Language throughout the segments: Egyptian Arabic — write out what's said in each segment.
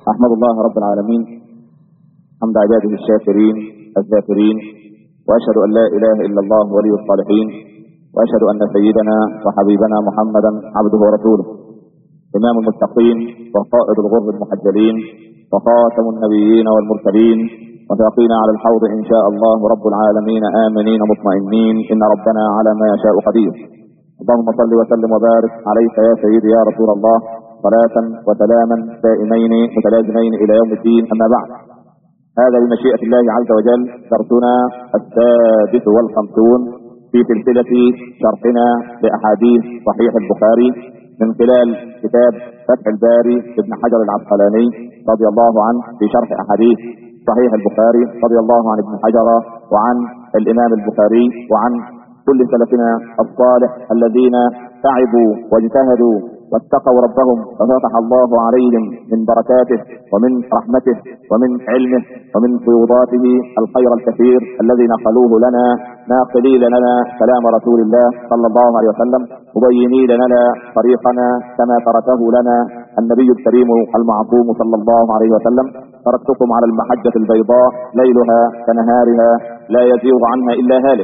أحمد الله رب العالمين حمد عباده الشاكرين الذاكرين وأشهد أن لا إله إلا الله ولي الصالحين وأشهد أن سيدنا وحبيبنا محمدا عبده ورسوله إمام المتقين وقائد الغر المحجلين وخاتم النبيين والمرسلين وساقينا على الحوض إن شاء الله رب العالمين آمنين مطمئنين إن ربنا على ما يشاء قدير اللهم صل وسلم وبارك عليك يا سيدي يا رسول الله صلاة وسلاما دائمين متلازمين إلى يوم الدين أما بعد هذا بمشيئة الله عز وجل درسنا السادس والخمسون في سلسلة شرحنا لأحاديث صحيح البخاري من خلال كتاب فتح الباري ابن حجر العسقلاني رضي الله عنه في شرح أحاديث صحيح البخاري رضي الله عن ابن حجر وعن الإمام البخاري وعن كل سلفنا الصالح الذين تعبوا واجتهدوا واتقوا ربهم ففتح الله عليهم من بركاته ومن رحمته ومن علمه ومن فيوضاته الخير الكثير الذي نقلوه لنا ناقلين لنا كلام رسول الله صلى الله عليه وسلم مبينين لنا طريقنا كما تركه لنا النبي الكريم المعصوم صلى الله عليه وسلم تركتكم على المحجة البيضاء ليلها كنهارها لا يزيغ عنها إلا هالك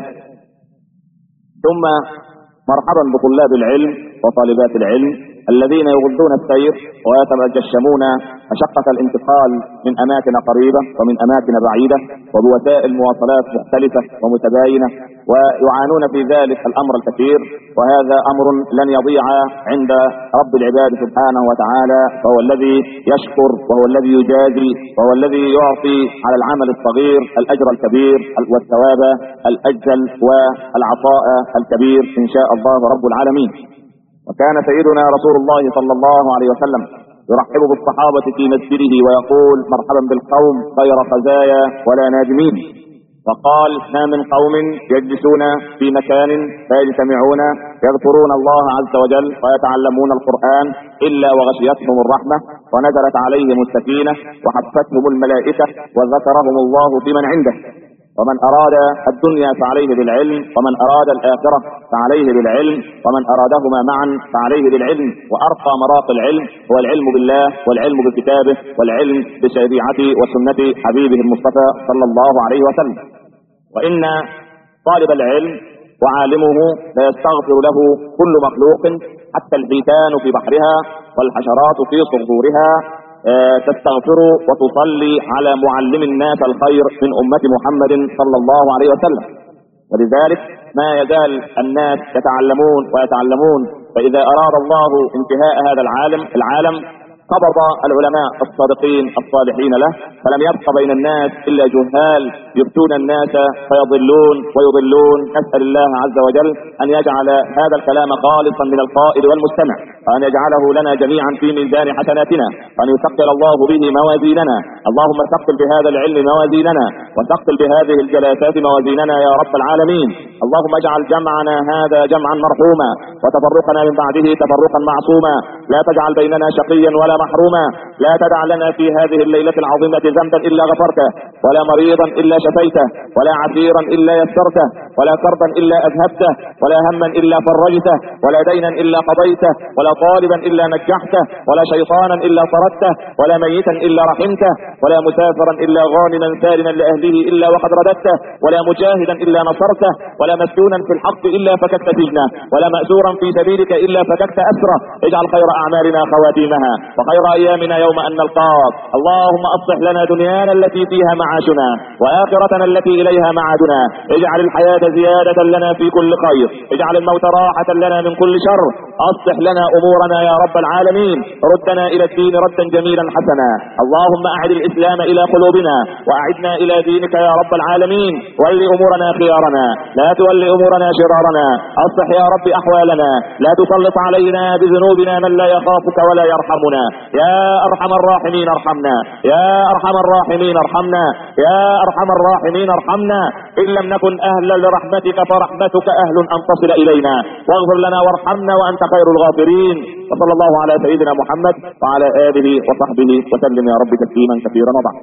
ثم مرحبا بطلاب العلم وطالبات العلم الذين يغضون السير ويتجشمون مشقة الانتقال من أماكن قريبة ومن أماكن بعيدة وبوسائل مواصلات مختلفة ومتباينة ويعانون في ذلك الأمر الكثير وهذا أمر لن يضيع عند رب العباد سبحانه وتعالى فهو الذي يشكر وهو الذي يجازي وهو الذي يعطي على العمل الصغير الأجر الكبير والثواب الأجل والعطاء الكبير إن شاء الله رب العالمين وكان سيدنا رسول الله صلى الله عليه وسلم يرحب بالصحابة في مسجده ويقول مرحبا بالقوم خير خزايا ولا نادمين وقال ما من قوم يجلسون في مكان فيجتمعون يذكرون الله عز وجل ويتعلمون القرآن إلا وغشيتهم الرحمة ونزلت عليهم السكينة وحفتهم الملائكة وذكرهم الله بمن عنده ومن أراد الدنيا فعليه بالعلم ومن أراد الآخرة فعليه بالعلم ومن أرادهما معا فعليه بالعلم وأرقى مراق العلم هو العلم بالله والعلم بكتابه والعلم بشريعة وسنة حبيبه المصطفى صلى الله عليه وسلم وإن طالب العلم وعالمه لا يستغفر له كل مخلوق حتى الحيتان في بحرها والحشرات في صدورها تستغفر وتصلي على معلم الناس الخير من أمة محمد صلى الله عليه وسلم ولذلك ما يزال الناس يتعلمون ويتعلمون فإذا أراد الله انتهاء هذا العالم العالم قبض العلماء الصادقين الصالحين له فلم يبق بين الناس إلا جهال يفتون الناس فيضلون ويضلون نسأل الله عز وجل أن يجعل هذا الكلام خالصا من القائل والمستمع وأن يجعله لنا جميعا في ميزان حسناتنا وأن يثقل الله به موازيننا اللهم ثقل بهذا العلم موازيننا وثقل بهذه الجلسات موازيننا يا رب العالمين اللهم اجعل جمعنا هذا جمعا مرحوما وتفرقنا من بعده تفرقا معصوما لا تجعل بيننا شقيا ولا محروما لا تدع لنا في هذه الليلة العظيمة ذنبا إلا غفرته ولا مريضا إلا شفيته ولا عسيرا إلا يسرته ولا كربا إلا أذهبته ولا هما إلا فرجته ولا دينا إلا قضيته ولا طالبا إلا نجحته ولا شيطانا إلا طردته ولا ميتا إلا رحمته ولا مسافرا إلا غانما سالما لأهله إلا وقد رددته ولا مجاهدا إلا نصرته ولا مسجونا في الحق إلا فككت سجنه ولا مأسورا في سبيلك إلا فككت أسره اجعل خير أعمالنا خواتيمها وخير أيامنا يوم أن نلقاك اللهم أصلح لنا دنيانا التي فيها معاشنا وآخرتنا التي إليها معادنا اجعل الحياة زيادة لنا في كل خير اجعل الموت راحة لنا من كل شر أصلح لنا أمورنا يا رب العالمين ردنا إلى الدين ردا جميلا حسنا اللهم أعد الإسلام إلى قلوبنا وأعدنا إلى دينك يا رب العالمين ول أمورنا خيارنا لا تول أمورنا شرارنا أصلح يا رب أحوالنا لا تسلط علينا بذنوبنا من لا يخافك ولا يرحمنا يا أرحم الراحمين ارحمنا يا أرحم الراحمين ارحمنا يا أرحم الراحمين ارحمنا إن لم نكن أهلا لرحمتك فرحمتك أهل أن تصل إلينا واغفر لنا وارحمنا وأنت خير الغافرين وصلى الله على سيدنا محمد وعلى آله وصحبه وسلم يا رب تسليما كثيرا وبعد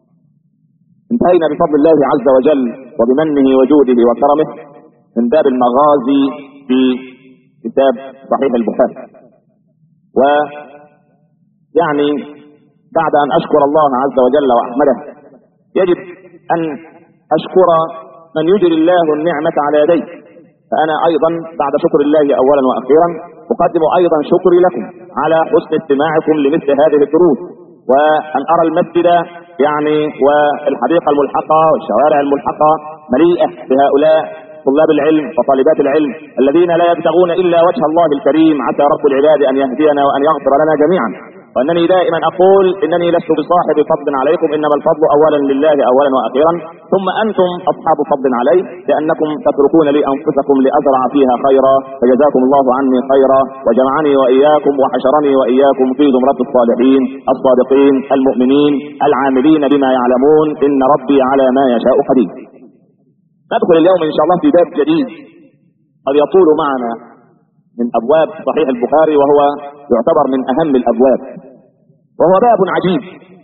انتهينا بفضل الله عز وجل وبمنه وجوده وكرمه من باب المغازي في كتاب صحيح البخاري ويعني بعد أن أشكر الله عز وجل وأحمده يجب أن أشكر من يجري الله النعمة على يديه فأنا أيضا بعد شكر الله أولا وأخيرا أقدم أيضا شكري لكم على حسن استماعكم لمثل هذه الدروس وأن أرى المسجد يعني والحديقة الملحقة والشوارع الملحقة مليئة بهؤلاء طلاب العلم وطالبات العلم الذين لا يبتغون إلا وجه الله الكريم عسى رب العباد أن يهدينا وأن يغفر لنا جميعا وأنني دائما أقول إنني لست بصاحب فضل عليكم إنما الفضل أولا لله أولا وأخيرا ثم أنتم أصحاب فضل علي لأنكم تتركون لي أنفسكم لأزرع فيها خيرا فجزاكم الله عني خيرا وجمعني وإياكم وحشرني وإياكم في زمرة الصالحين الصادقين المؤمنين العاملين بما يعلمون إن ربي على ما يشاء قدير ندخل اليوم إن شاء الله في باب جديد قد يطول معنا من أبواب صحيح البخاري وهو يعتبر من أهم الأبواب وهو باب عجيب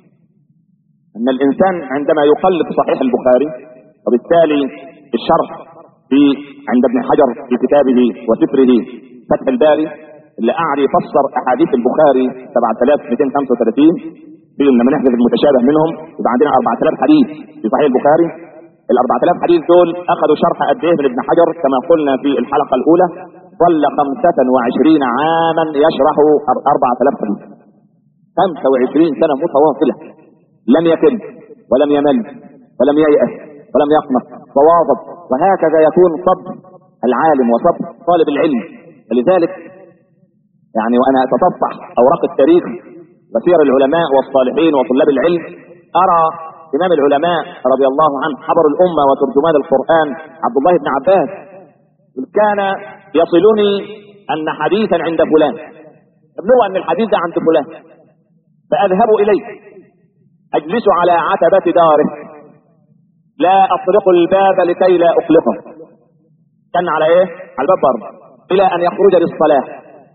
أن الإنسان عندما يقلب صحيح البخاري وبالتالي الشرح في عند ابن حجر في كتابه وسفره فتح الباري اللي قاعد يفسر أحاديث البخاري 7235 في لما نحذف المتشابه منهم يبقى عندنا 4000 حديث في صحيح البخاري ال 4000 حديث دول أخذوا شرح قد إيه من ابن حجر كما قلنا في الحلقة الأولى ظل 25 عاما يشرح 4000 حديث 25 سنة متواصلة لم يكن ولم يمل ولم ييأس ولم يقنط وواظب وهكذا يكون صبر العالم وصبر طالب العلم ولذلك يعني وأنا أتصفح أوراق التاريخ وسير العلماء والصالحين وطلاب العلم أرى إمام العلماء رضي الله عنه حبر الأمة وترجمان القرآن عبد الله بن عباس كان يصلني أن حديثا عند فلان يبلغ أن الحديث ده عند فلان فأذهب إليه أجلس على عتبة داره لا أطرق الباب لكي لا أقلقه كان على إيه؟ على الباب برضه إلى أن يخرج للصلاة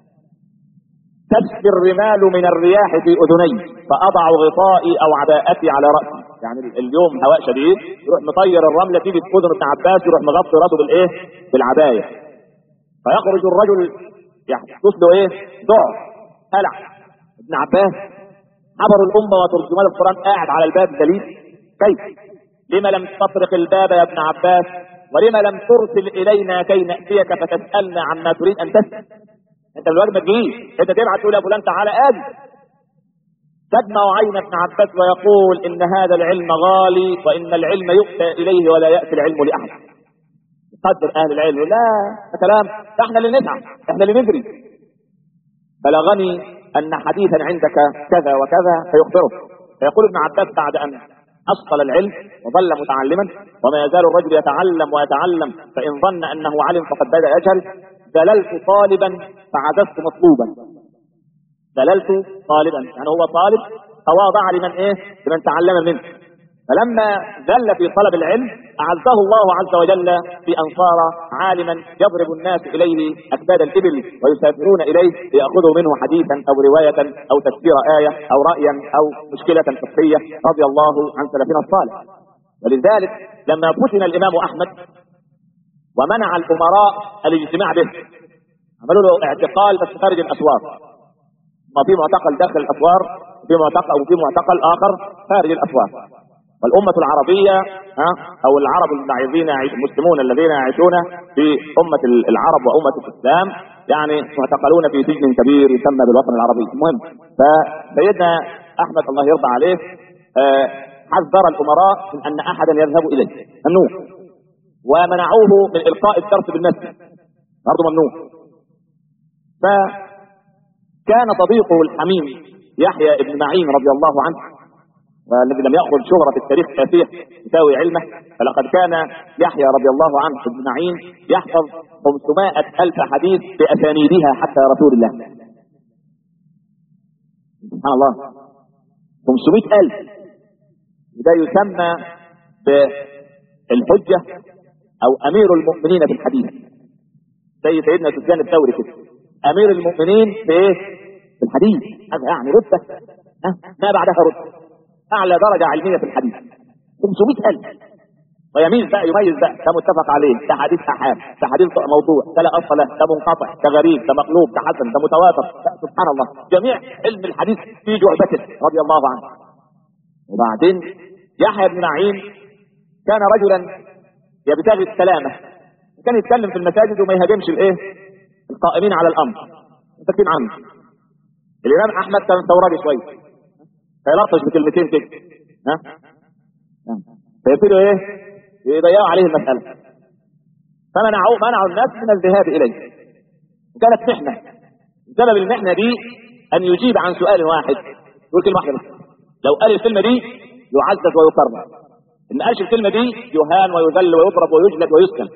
تسقي الرمال من الرياح في أذني فأضع غطائي أو عباءتي على رأسي يعني اليوم هواء شديد يروح مطير الرملة تيجي في أذن ابن عباس يروح مغطي راسه بالإيه؟ بالعباية فيخرج الرجل يحدث له إيه؟ ضعف هلع ابن عباس عبر الأمة وترجمان القرآن قاعد على الباب دليل كيف لما لم تطرق الباب يا ابن عباس ولما لم ترسل إلينا كي نأتيك فتسألنا عما تريد أن تسأل أنت بالواجب ما تجيش أنت تبعت تقول يا فلان تعالى آجي تدمع عين ابن عباس ويقول إن هذا العلم غالي وإن العلم يؤتى إليه ولا يأتي العلم لأحد قدر أهل العلم لا ده كلام ده احنا اللي نسعى احنا اللي نجري بلغني أن حديثا عندك كذا وكذا فيخبره فيقول ابن عباس بعد أن أصل العلم وظل متعلما وما يزال الرجل يتعلم ويتعلم فإن ظن أنه علم فقد بدأ يجهل دللت طالبا فعززت مطلوبا دللت طالبا يعني هو طالب تواضع لمن ايه لمن تعلم منه فلما ذل في طلب العلم أعزه الله عز وجل في أن صار عالما يضرب الناس إليه أكباد الإبل ويسافرون إليه ليأخذوا منه حديثا أو رواية أو تفسير آية أو رأيا أو مشكلة فقهية رضي الله عن سلفنا الصالح ولذلك لما فتن الإمام أحمد ومنع الأمراء الاجتماع به عملوا له اعتقال بس خارج الأسوار ما في معتقل داخل الأسوار وفي معتقل وفي معتقل آخر خارج الأسوار والأمة العربية ها أو العرب المعيزين المسلمون الذين يعيشون في أمة العرب وأمة الإسلام يعني معتقلون في سجن كبير يسمى بالوطن العربي المهم فسيدنا أحمد الله يرضى عليه آه حذر الأمراء من أن أحدا يذهب إليه ممنوع ومنعوه من إلقاء الدرس بالمسجد برضه ممنوع فكان صديقه الحميم يحيى بن معين رضي الله عنه والذي لم يأخذ شهرة في التاريخ كافية يساوي علمه فلقد كان يحيى رضي الله عنه بن معين يحفظ 500 ألف حديث بأسانيدها حتى رسول الله سبحان الله 500 ألف وده يسمى بالحجة أو أمير المؤمنين في الحديث زي سيدنا سفيان الثوري كده أمير المؤمنين في إيه؟ في الحديث هذا يعني رتبة ما بعدها رتبة أعلى درجة علمية في الحديث 500 ألف ويميز بقى يميز بقى ده متفق عليه ده حديث احاد ده حديث موضوع ده لا اصل له ده منقطع ده غريب ده مقلوب ده حسن ده متواتر ده سبحان الله جميع علم الحديث في جعبته رضي الله عنه وبعدين يحيى بن معين كان رجلا يبتغي السلامه كان يتكلم في المساجد وما يهاجمش الايه القائمين على الامر متكين عنه الامام احمد كان ثوراني شويه فيلطش بكلمتين كده ها فيبتدوا ايه يضيعوا عليه المساله فمنعوا منعوا الناس من الذهاب اليه وكانت محنه سبب المحنه دي ان يجيب عن سؤال واحد يقول كلمه واحده بس لو قال الكلمه دي يعزز ويكرم ان قالش الكلمه دي يهان ويذل ويضرب ويجلد ويسكن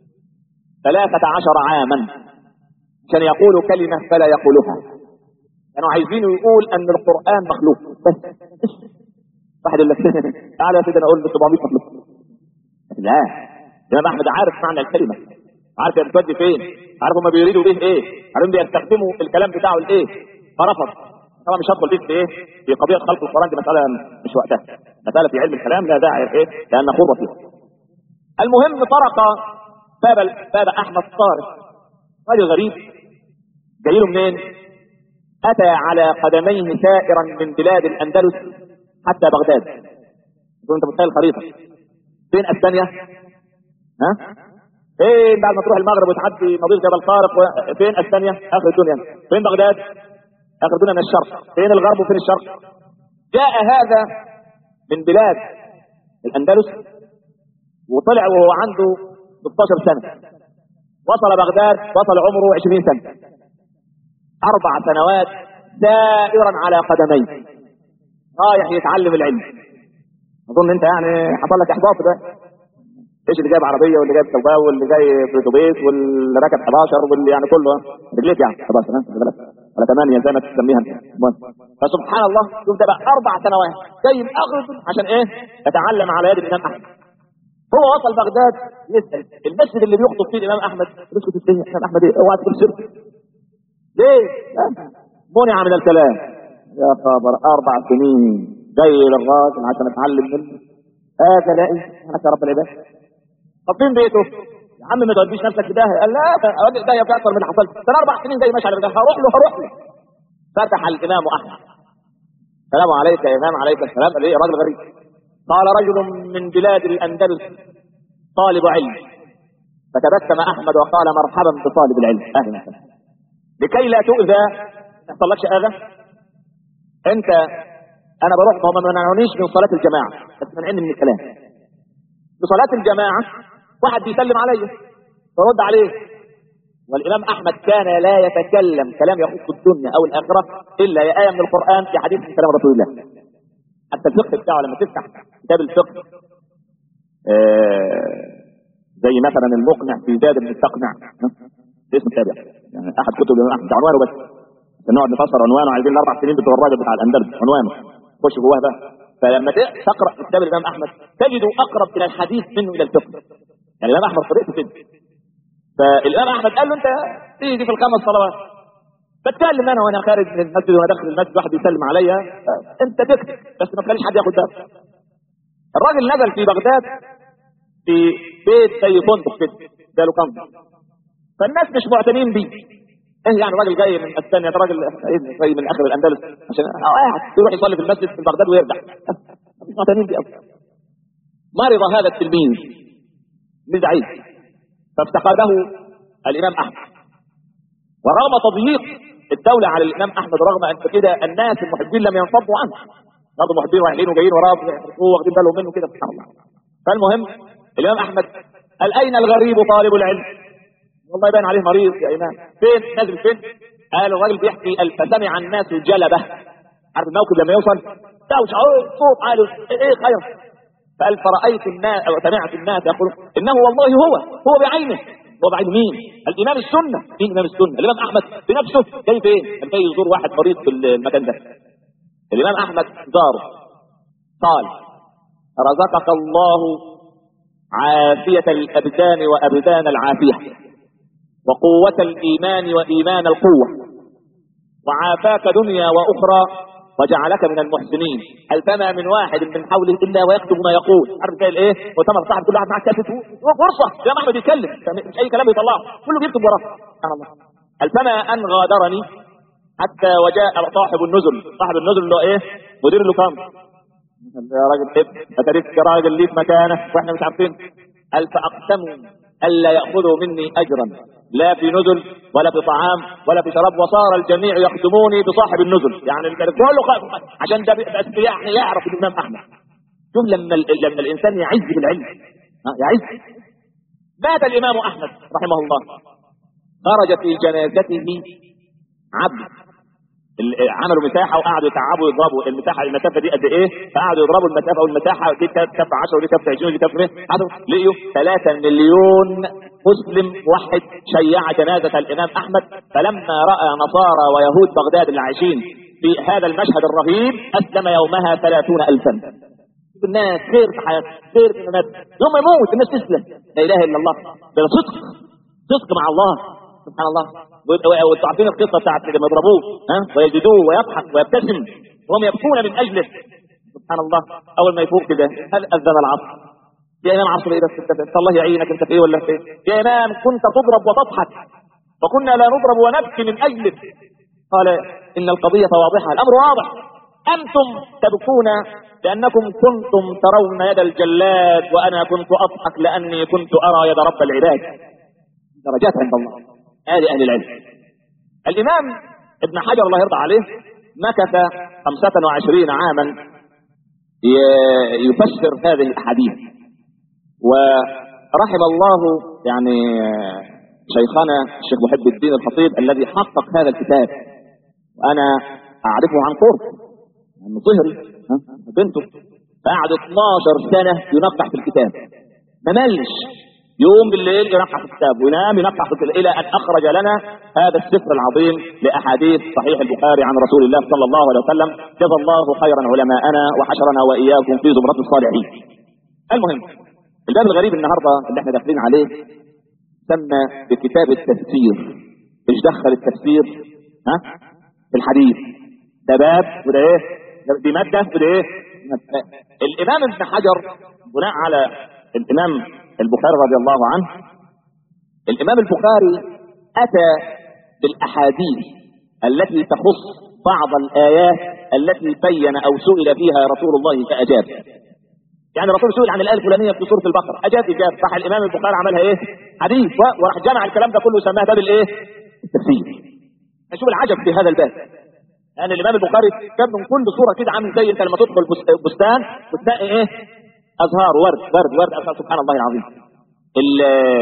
ثلاثة عشر عاما عشان يقولوا كلمة فلا يقولها كانوا عايزين يقول ان القرآن مخلوق بس واحد يقول لك تعالى يا سيدي انا اقول 700 مخلوق لا الامام احمد عارف معنى الكلمة عارف هي بتودي فين عارف هم بيريدوا به ايه عارفين بيستخدموا الكلام بتاعه لايه فرفض طبعا مش هدخل فيه في ايه في قضيه خلق القران دي مساله مش وقتها مساله في علم الكلام لا داعي ايه لان نخوض فيها المهم طرق باب باب احمد طارق رجل غريب جاي له منين اتى على قدميه سائرا من بلاد الاندلس حتى بغداد تقول انت متخيل الخريطه فين اسبانيا ها فين بعد ما تروح المغرب وتعدي مضيق جبل طارق و... فين اسبانيا اخر الدنيا فين بغداد اخر الدنيا من الشرق فين الغرب وفين الشرق جاء هذا من بلاد الاندلس وطلع وهو عنده 16 سنه وصل بغداد وصل عمره 20 سنه اربع سنوات سائرا على قدميه رايح يتعلم العلم اظن انت يعني حصل لك احباط ده ايش اللي جايب عربيه واللي جايب سواق واللي جاي في اتوبيس واللي راكب 11 واللي يعني كله رجليك يعني 11 ها بالك ولا 8 زي ما تسميها المهم فسبحان الله شوف ده بقى اربع سنوات جاي اغرب عشان ايه؟ يتعلم على يد الامام احمد هو وصل بغداد يسال المسجد اللي بيخطب فيه الامام احمد بيسكت الدنيا الامام احمد ايه اوعى تقول شرك ليه؟ منع من الكلام يا خبر اربع سنين جاي للراجل عشان اتعلم منه هذا لا انا يا رب العباد طب فين بيته؟ يا عم ما توديش نفسك في داهيه قال لا اودي في داهيه في اكثر من اللي حصل ده انا اربع سنين جاي ماشي على ده هروح له هروح له فتح الامام احمد السلام عليك يا امام عليك السلام قال ايه راجل غريب قال رجل من بلاد الاندلس طالب علم فتبسم احمد وقال مرحبا بطالب العلم اهلا وسهلا لكي لا تؤذى ما يحصلكش اذى انت انا بروح ما ما منعنيش من صلاه الجماعه بس منعني من الكلام بصلاه الجماعه واحد بيسلم عليا فرد عليه والامام احمد كان لا يتكلم كلام يخص الدنيا او الاخره الا يا ايه من القران في حديث من كلام رسول الله حتى الفقه بتاعه لما تفتح كتاب الفقه آه زي مثلا المقنع في زاد المستقنع اسم كتاب يعني احد كتب الامام احمد عنوانه بس نقعد نفسر عنوانه عايزين الاربع سنين بتوع الراجل بتاع الاندلس عنوانه خش جواه بقى فلما تقرا كتاب الامام احمد تجده اقرب الى الحديث منه الى الفقه يعني الامام احمد طريقته كده فالامام احمد قال له انت تيجي في الخمس صلوات بتكلم انا وانا خارج من المسجد وانا داخل المسجد واحد يسلم عليا انت تكتب بس ما تخليش حد ياخد بالك الراجل نزل في بغداد في بيت زي فندق كده جاله كامب فالناس مش معتنين بيه ايه يعني راجل جاي من اسبانيا ده راجل جاي من اخر الاندلس عشان قاعد يروح يصلي في المسجد في بغداد ويرجع مش معتنين بيه أبدا. مرض هذا التلميذ مزعج فافتقده الامام احمد ورغم تضييق الدولة على الامام احمد رغم ان كده الناس المحبين لم ينفضوا عنه برضه المحبين رايحين وجايين وراه هو واخدين بالهم منه كده سبحان الله فالمهم الامام احمد قال اين الغريب طالب العلم والله يبان عليه مريض يا امام فين نازل فين قال الراجل بيحكي قال فسمع الناس جلبه عارف الموكب لما يوصل دوش صوت عالي ايه خير فقال فرأيت الناس أو سمعت الناس يقول إنه والله هو هو بعينه هو بعين مين؟ الإمام السنة مين إمام السنة؟ الإمام أحمد بنفسه جاي فين؟ كان جاي يزور واحد مريض في المكان ده الإمام أحمد زاره قال رزقك الله عافية الأبدان وأبدان العافية وقوة الإيمان وإيمان القوة وعافاك دنيا وأخرى وجعلك من المحسنين هل فما من واحد من حوله الا ويكتب ما يقول عارف زي الايه مؤتمر صاحب كل واحد معاه كاسيت فرصه يا احمد يتكلم مش اي كلام يطلعه كله بيكتب وراه سبحان الله هل فما ان غادرني حتى وجاء صاحب النزل صاحب النزل اللي هو ايه مدير اللوكام يا راجل ايه اتريك راجل ليك مكانه واحنا مش عارفين هل فاقسموا الا ياخذوا مني اجرا لا في نزل ولا في طعام ولا في شراب وصار الجميع يخدموني بصاحب النزل يعني كله خ- عشان ده بس يعني يعرف الامام احمد شوف لما ال- لما الانسان يعز بالعلم ها، يعز مات الامام احمد رحمه الله خرج في جنازته عبد ال- عملوا مساحه وقعدوا يتعبوا يضربوا المساحه المسافه دي قد ايه فقعدوا يضربوا المسافه والمساحه دي كانت كف 10 ودي كف 20 ودي كف 100 قعدوا لقيوا 3 مليون مسلم واحد شيع جنازه الامام احمد فلما راى نصارى ويهود بغداد اللي عايشين في هذا المشهد الرهيب اسلم يومها 30 الفا شوف الناس خير في حياتهم خير في الناس يوم ما يموت الناس تسلم لا اله الا الله بصدق صدق مع الله سبحان الله وانتوا عارفين القصه بتاعت لما يضربوه ها ويجدوه ويضحك ويبتسم وهم يبكون من اجله سبحان الله اول ما يفوق كده هل اذن العصر يا امام عصر ايه بس انت انت الله يعينك انت في ايه ولا في ايه يا امام كنت تضرب وتضحك وكنا لا نضرب ونبكي من اجلك قال ان القضيه واضحه الامر واضح انتم تبكون لانكم كنتم ترون يد الجلاد وانا كنت اضحك لاني كنت ارى يد رب العباد درجات عند الله آل أهل العلم الإمام ابن حجر الله يرضى عليه مكث خمسة وعشرين عاما ي- يفسر هذه الأحاديث ورحم الله يعني شيخنا الشيخ محب الدين الخطيب الذي حقق هذا الكتاب وأنا أعرفه عن قرب من صهري ها، بنته فقعد 12 سنة ينقح في الكتاب ما ملش يوم بالليل ينقح في الكتاب وينام ينقح في الكتاب الى ان اخرج لنا هذا السفر العظيم لاحاديث صحيح البخاري عن رسول الله صلى الله عليه وسلم جزا الله خيرا علماءنا وحشرنا واياكم في زمره الصالحين. المهم الباب الغريب النهارده اللي احنا داخلين عليه سمى بكتاب التفسير ايش دخل التفسير ها في الحديث ده باب وده ايه ده- دي ماده وده ايه مادة. الامام ابن حجر بناء على الامام البخاري رضي الله عنه الامام البخاري اتى بالاحاديث التي تخص بعض الايات التي بين او سئل فيها رسول الله فاجاب يعني الرسول سئل عن الايه الفلانيه في سوره البقره اجاب اجاب راح الامام البخاري عملها ايه حديث و- وراح جمع الكلام ده كله سماه باب الايه التفسير نشوف العجب في هذا الباب لان الامام البخاري كان من كل صوره كده عامل زي انت لما تدخل بس- بستان بتلاقي ايه ازهار ورد ورد ورد أزهار سبحان الله العظيم ال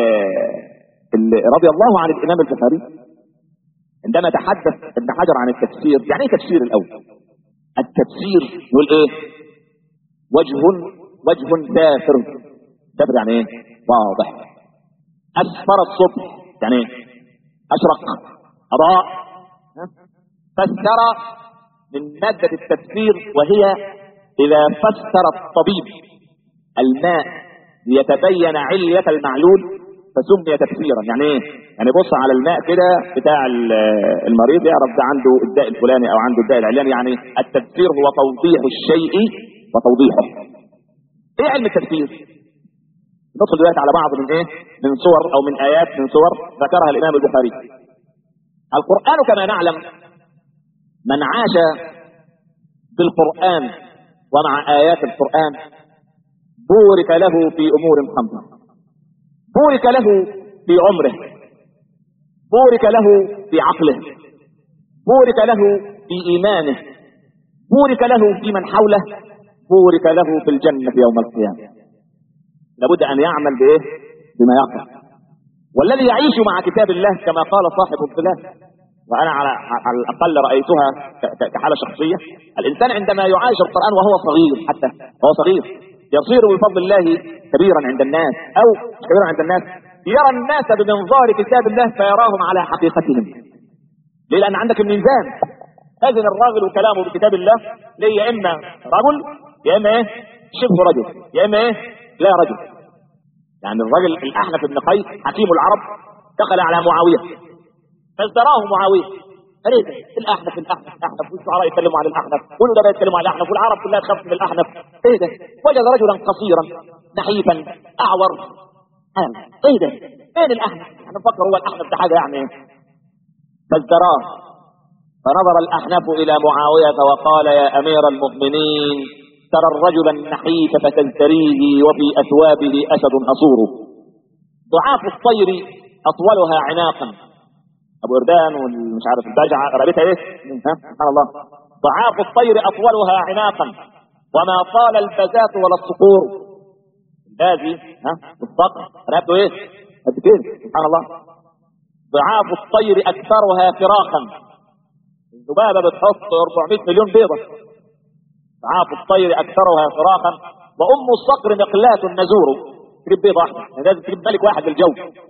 ال رضي الله عن الامام البخاري عندما تحدث ابن حجر عن التفسير يعني ايه تفسير الاول التفسير يقول ايه وجه وجه سافر سافر يعني ايه واضح اسفر الصبح يعني ايه اشرق اضاء ها؟ فسر من مادة التفسير وهي إذا فسر الطبيب الماء ليتبين علية المعلول فسمي تفسيرا يعني ايه؟ يعني بص على الماء كده بتاع ال- المريض يعرف ده عنده الداء الفلاني او عنده الداء العلاني يعني التفسير هو توضيح الشيء وتوضيحه. ايه علم التفسير؟ ندخل دلوقتي على بعض من ايه؟ من صور او من ايات من صور ذكرها الامام البخاري. القرآن كما نعلم من عاش بالقرآن ومع آيات القرآن بورك له في أمور خمسة بورك له في عمره بورك له في عقله بورك له في إيمانه بورك له في من حوله بورك له في الجنة يوم القيامة لابد أن يعمل بإيه بما يقع والذي يعيش مع كتاب الله كما قال صاحب الظلال وانا على على الاقل رايتها ك- ك- كحاله شخصيه الانسان عندما يعايش القران وهو صغير حتى وهو صغير يصير بفضل الله كبيرا عند الناس او مش كبيرا عند الناس يرى الناس بمنظار كتاب الله فيراهم على حقيقتهم ليه لان عندك الميزان اذن الراجل وكلامه بكتاب الله ليه يا اما رجل يا اما ايه شبه رجل يا اما ايه لا رجل يعني الرجل الاحنف بن قيس حكيم العرب دخل على معاويه فازدراه معاويه ليه الاحنف الاحنف الاحنف والشعراء يتكلموا عن الاحنف والادباء يتكلموا عن الاحنف والعرب كلها تخاف من الاحنف ايه ده وجد رجلا قصيرا نحيفا اعور آه. ايه ده فين الاحنف احنا نفكر هو الاحنف ده حاجه يعني فازدراه فنظر الاحنف الى معاويه وقال يا امير المؤمنين ترى الرجل النحيف فتزدريه وفي اثوابه اسد اصور ضعاف الطير اطولها عناقا ابو اردان والمش عارف البجعه رابطها ايه ها سبحان الله ضعاف الطير اطولها عناقا وما طال البزات ولا الصقور البازي ها الصقر رابطه ايه قد كده سبحان الله ضعاف الطير اكثرها فراخا الذبابه بتحط 400 مليون بيضه ضعاف الطير اكثرها فراخا وام الصقر مقلات النزور تجيب بيضه واحده يعني لازم تجيب ملك واحد للجو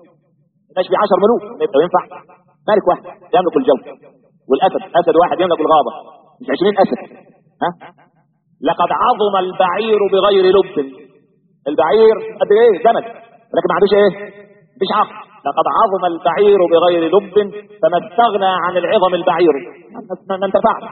مش في 10 ملوك يبقى ينفع ملك واحد يملك الجو والاسد اسد واحد يملك الغابه مش 20 اسد ها لقد عظم البعير بغير لب البعير قد ايه جمل لكن ما عندوش ايه مفيش عقل لقد عظم البعير بغير لب فما استغنى عن العظم البعير ما انتفعش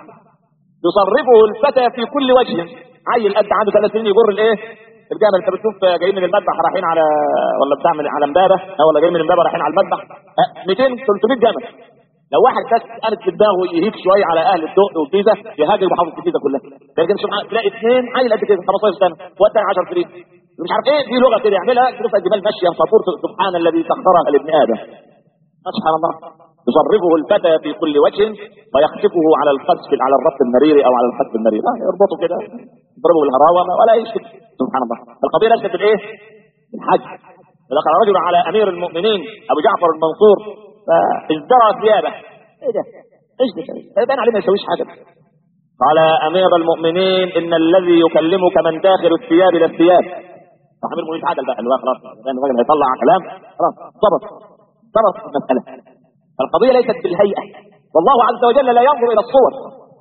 يصرفه الفتى في كل وجه عيل قد عنده ثلاث سنين يجر الايه الجمل انت بتشوف جايين من المذبح رايحين على ولا بتاع من على امبابه ولا جايين من امبابه رايحين على المذبح 200 300 جمل لو واحد بس قالت في دماغه يهيك شويه على اهل الدق والجيزه يهاجر محافظه الجيزه كلها لكن سبحان تلاقي اثنين عيل قد كده 15 سنه والثاني 10 سنين مش عارف ايه في لغه كده يعملها تشوف الجبال ماشيه فطور سبحان الذي سخرها لابن ادم سبحان الله يصرفه الفتى في كل وجه ويخطفه على القذف على الربط المرير او على القذف المرير لا يربطه كده يضربه بالهراوه ولا يشكل سبحان الله القضيه ليست بالايه؟ بالحج دخل رجل على امير المؤمنين ابو جعفر المنصور فازدرى ثيابه ايه ده؟ ايش ده؟ يبان عليه ما يسويش حاجه قال يا امير المؤمنين ان الذي يكلمك من داخل الثياب الى الثياب صاحب المؤمنين عدل بقى اللي هو خلاص لان الراجل هيطلع كلام خلاص ضبط ضبط المساله القضيه ليست بالهيئه والله عز وجل لا ينظر الى الصور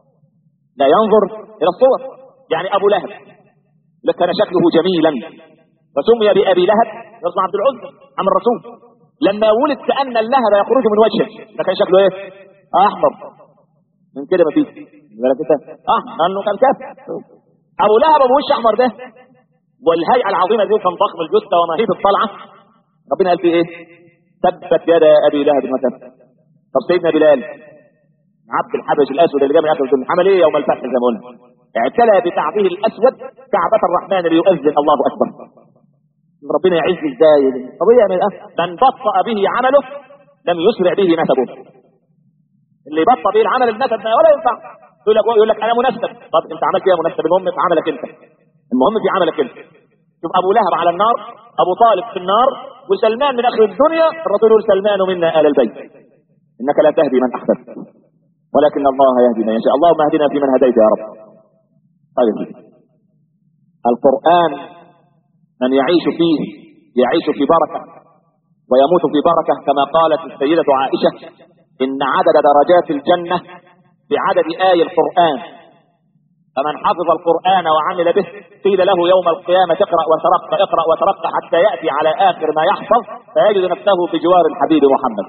لا ينظر الى الصور يعني ابو لهب كان شكله جميلا فسمي بابي لهب يصنع عبد العزى عم الرسول لما ولد كان اللهب يخرج من وجهه فكان شكله ايه؟ احمر من كده ما فيش اه لانه كان كافر ابو لهب ابو وش احمر ده والهيئه العظيمه دي كان ضخم الجثه ونهيب الطلعه ربنا قال فيه ايه؟ تبت يدا ابي لهب وتب طب سيدنا بلال عبد الحبش الاسود اللي جاء من اخر الدنيا عمل ايه يوم الفتح زي ما قلنا؟ اعتلى بكعبه الاسود كعبه الرحمن ليؤذن الله اكبر ربنا يعز ازاي قضيه من من بطأ به عمله لم يسرع به نسبه اللي بطأ به العمل النسب ولا ينفع يقول لك يقول لك انا منسب طب انت عملت ايه منسب المهم في عملك انت المهم في عملك انت شوف ابو لهب على النار ابو طالب في النار وسلمان من اخر الدنيا الرسول يقول سلمان منا ال البيت انك لا تهدي من احببت ولكن الله يهدي من يشاء اللهم اهدنا فيمن هديت يا رب طيب القران من يعيش فيه يعيش في بركه ويموت في بركه كما قالت السيده عائشه ان عدد درجات الجنه بعدد آي القرآن فمن حفظ القرآن وعمل به قيل له يوم القيامة اقرأ وترقى اقرأ وترقى حتى يأتي على آخر ما يحفظ فيجد نفسه بجوار الحبيب محمد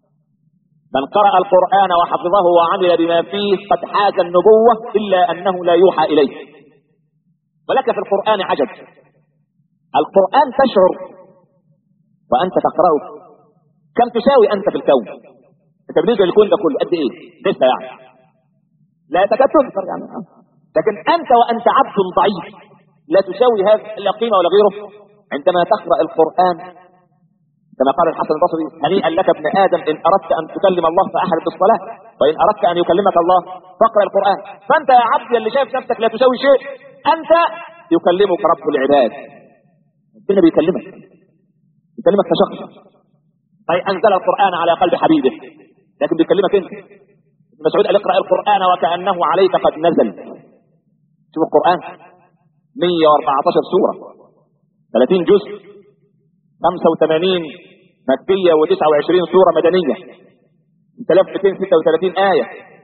من قرأ القرآن وحفظه وعمل بما فيه قد حاز النبوة إلا أنه لا يوحى إليه ولك في القرآن عجب القرآن تشعر وأنت تقرأه كم تساوي أنت في الكون أنت بالنسبة للكون ده كله قد إيه لسه يعني لا تكاد تذكر يعني لكن أنت وأنت عبد ضعيف لا تساوي هذا لا قيمة ولا غيره عندما تقرأ القرآن كما قال الحسن البصري هنيئا لك ابن آدم إن أردت أن تكلم الله فأحرم بالصلاة وإن أردت أن يكلمك الله فاقرأ القرآن فأنت يا عبد اللي شايف نفسك لا تساوي شيء أنت يكلمك رب العباد ربنا بيكلمك بيكلمك كشخص أي أنزل القرآن على قلب حبيبه لكن بيكلمك أنت مسعود قال اقرا القران وكانه عليك قد نزل شوف القران 114 سوره 30 جزء 85 مكيه و29 سوره مدنيه 3236 ايه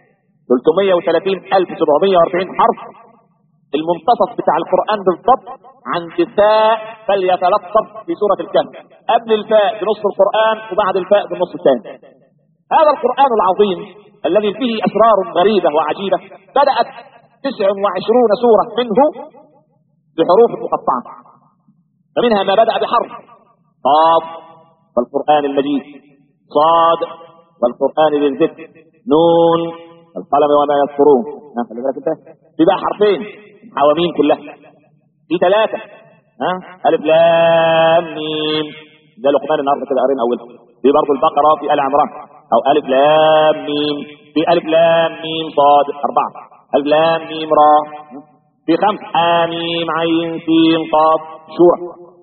330740 حرف المنتصف بتاع القران بالضبط عند فاء فليتلطف في سوره الكهف قبل الفاء بنص القران وبعد الفاء بالنص الثاني هذا القرآن العظيم الذي فيه أسرار غريبة وعجيبة بدأت تسع وعشرون سورة منه بحروف مقطعة فمنها ما بدأ بحرف قاف والقرآن المجيد صاد والقرآن ذي الذكر نون القلم وما يسطرون ها خلي بالك انت في بقى حرفين حواميم كلها في ثلاثة ها ألف لام ميم ده لقمان النهارده كده قارين أول في برضه البقرة في آل عمران أو ألف لام ميم في ألف لام ميم صاد أربعة ألف لام ميم را في خمس آميم عين سين قاف شورى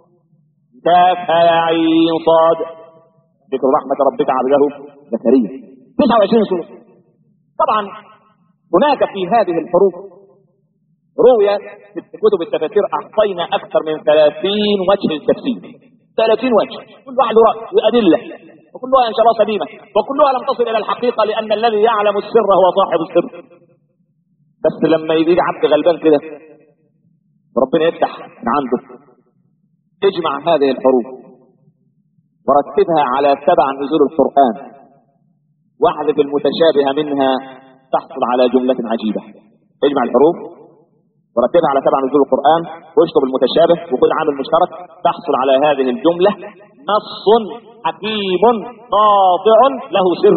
كاف يا عين صاد ذكر رحمة ربك عبده زكريا 29 سورة طبعا هناك في هذه الحروف روي في كتب التفاسير أعطينا أكثر من 30 وجه للتفسير 30 وجه كل واحد له رأي وأدلة وكلها إن شاء الله سليمة وكلها لم تصل إلى الحقيقة لأن الذي يعلم السر هو صاحب السر بس لما يجي عبد غلبان كده ربنا يفتح من عنده اجمع هذه الحروف ورتبها على سبع نزول القرآن واحذف المتشابه منها تحصل على جملة عجيبة اجمع الحروف ورتبها على سبع نزول القرآن واشطب المتشابه وخذ عامل مشترك تحصل على هذه الجملة نص حكيم قاطع له سر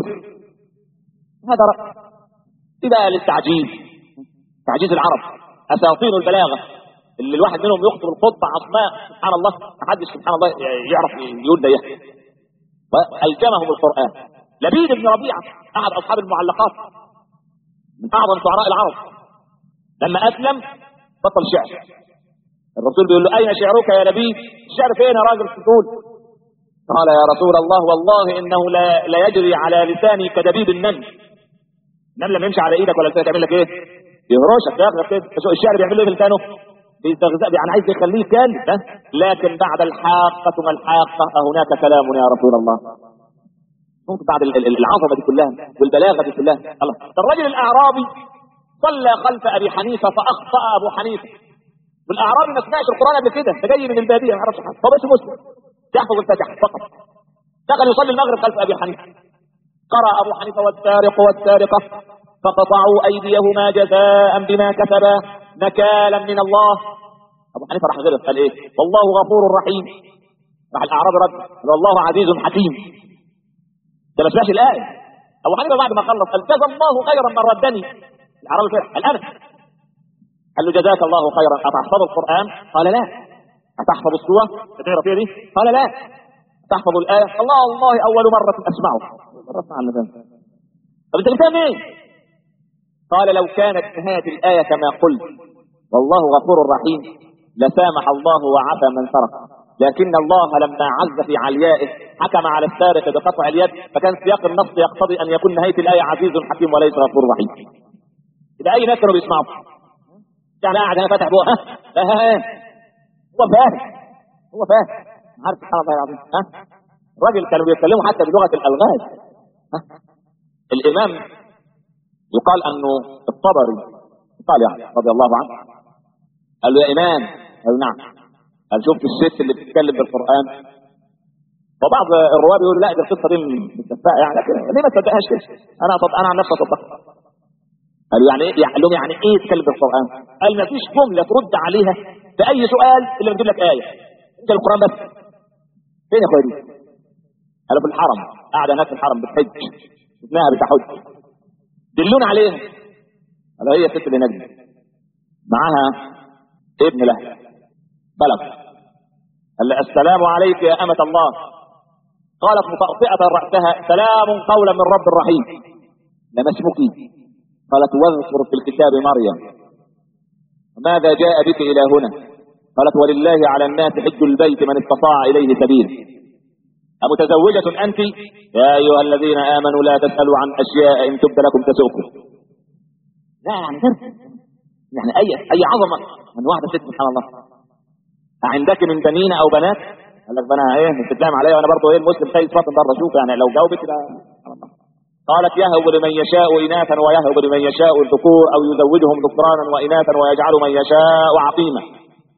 هذا رأي إذا للتعجيز تعجيز العرب أساطين البلاغة اللي الواحد منهم يخطب الخطبة عصماء سبحان الله محدش سبحان الله يعرف يقول ده يحكي فألجمهم القرآن لبيد بن ربيعة أحد أصحاب المعلقات من أعظم شعراء العرب لما أسلم بطل شعر الرسول بيقول له أين شعرك يا لبيد الشعر فين يا راجل تقول قال يا رسول الله والله إنه لا, لا يجري على لساني كدبيب النمل النمل لما يمشي على إيدك ولا لسانك يعمل لك إيه يهرشك ياخدك كده الشعر بيعمل ايه في لسانه بيستغذى يعني عايز يخليه كامل ها لكن بعد الحاقة ما الحاقة هناك كلام يا رسول الله ممكن بعد العظمة دي كلها والبلاغة دي كلها الله الرجل الأعرابي صلى خلف أبي حنيفة فأخطأ أبو حنيفة والأعرابي ما سمعش القرآن قبل كده ده جاي من البادية ما يعرفش حاجة هو بس مسلم يحفظ الفاتحة فقط دخل يصلي المغرب خلف أبي حنيفة قرأ أبو حنيفة والسارق والسارقة فقطعوا أيديهما جزاء بما كسبا نكالا من الله أبو حنيفة راح غلط قال إيه والله غفور رحيم راح الأعراب رد قال والله عزيز حكيم ده ما سمعش الآية أبو حنيفة بعد ما خلص قال جزا الله خيرا من ردني الأعراب فرح قال أنا قال له جزاك الله خيرا أتحفظ القرآن قال لا أتحفظ السورة تقرأ فيها دي قال لا تحفظ الآية الله الله أول مرة أسمعه مرة أسمع طب أنت بتعمل إيه قال لو كانت نهاية الآية كما قلت والله غفور رحيم لسامح الله وعفى من سرق لكن الله لما عز في عليائه حكم على السارق بقطع اليد فكان سياق النص يقتضي أن يكون نهاية الآية عزيز حكيم وليس غفور رحيم إذا أي ناس كانوا بيسمعوا يعني قاعد هنا فاتح بوه ها لا ها ها هو فاهم هو فاهم عارف سبحان الله العظيم ها الراجل كانوا بيتكلموا حتى بلغة الألغاز ها الإمام يقال انه الطبري قال يعني رضي الله عنه قال له يا امام قال نعم قال شفت الست اللي بتتكلم بالقران وبعض الرواه بيقولوا لا دي القصه دي مستفاء يعني لكن ليه ما تصدقهاش كده انا طب انا عن نفسي اصدقها قالوا يعني ايه قال لهم يعني ايه تتكلم بالقران قال ما فيش جمله ترد عليها في اي سؤال الا بتجيب لك ايه انت القران بس فين يا اخويا دي قالوا في الحرم قاعده هناك في الحرم بتحج ابنها بتحج دلونا عليها قال هي الست اللي نجم معاها ابن له بلغ قال لها السلام عليك يا أمة الله قالت مطأطئة رأسها سلام قولا من رب رحيم لما اسمك قالت واذكر في الكتاب مريم ماذا جاء بك إلى هنا قالت ولله على الناس حج البيت من استطاع إليه سبيل أمتزوجة أنت يا أيها الذين آمنوا لا تسألوا عن أشياء إن تبد لكم تسؤكم لا يعني غير يعني أي أي عظمة من واحدة ست سبحان الله عندك من بنين أو بنات قال لك بنا إيه بتتلام عليا وأنا برضه إيه المسلم خايف فاطم بره شوف يعني لو جاوبت لا قالت يهب لمن يشاء إناثا ويهب لمن يشاء الذكور أو يزوجهم ذكرانا وإناثا ويجعل من يشاء عقيما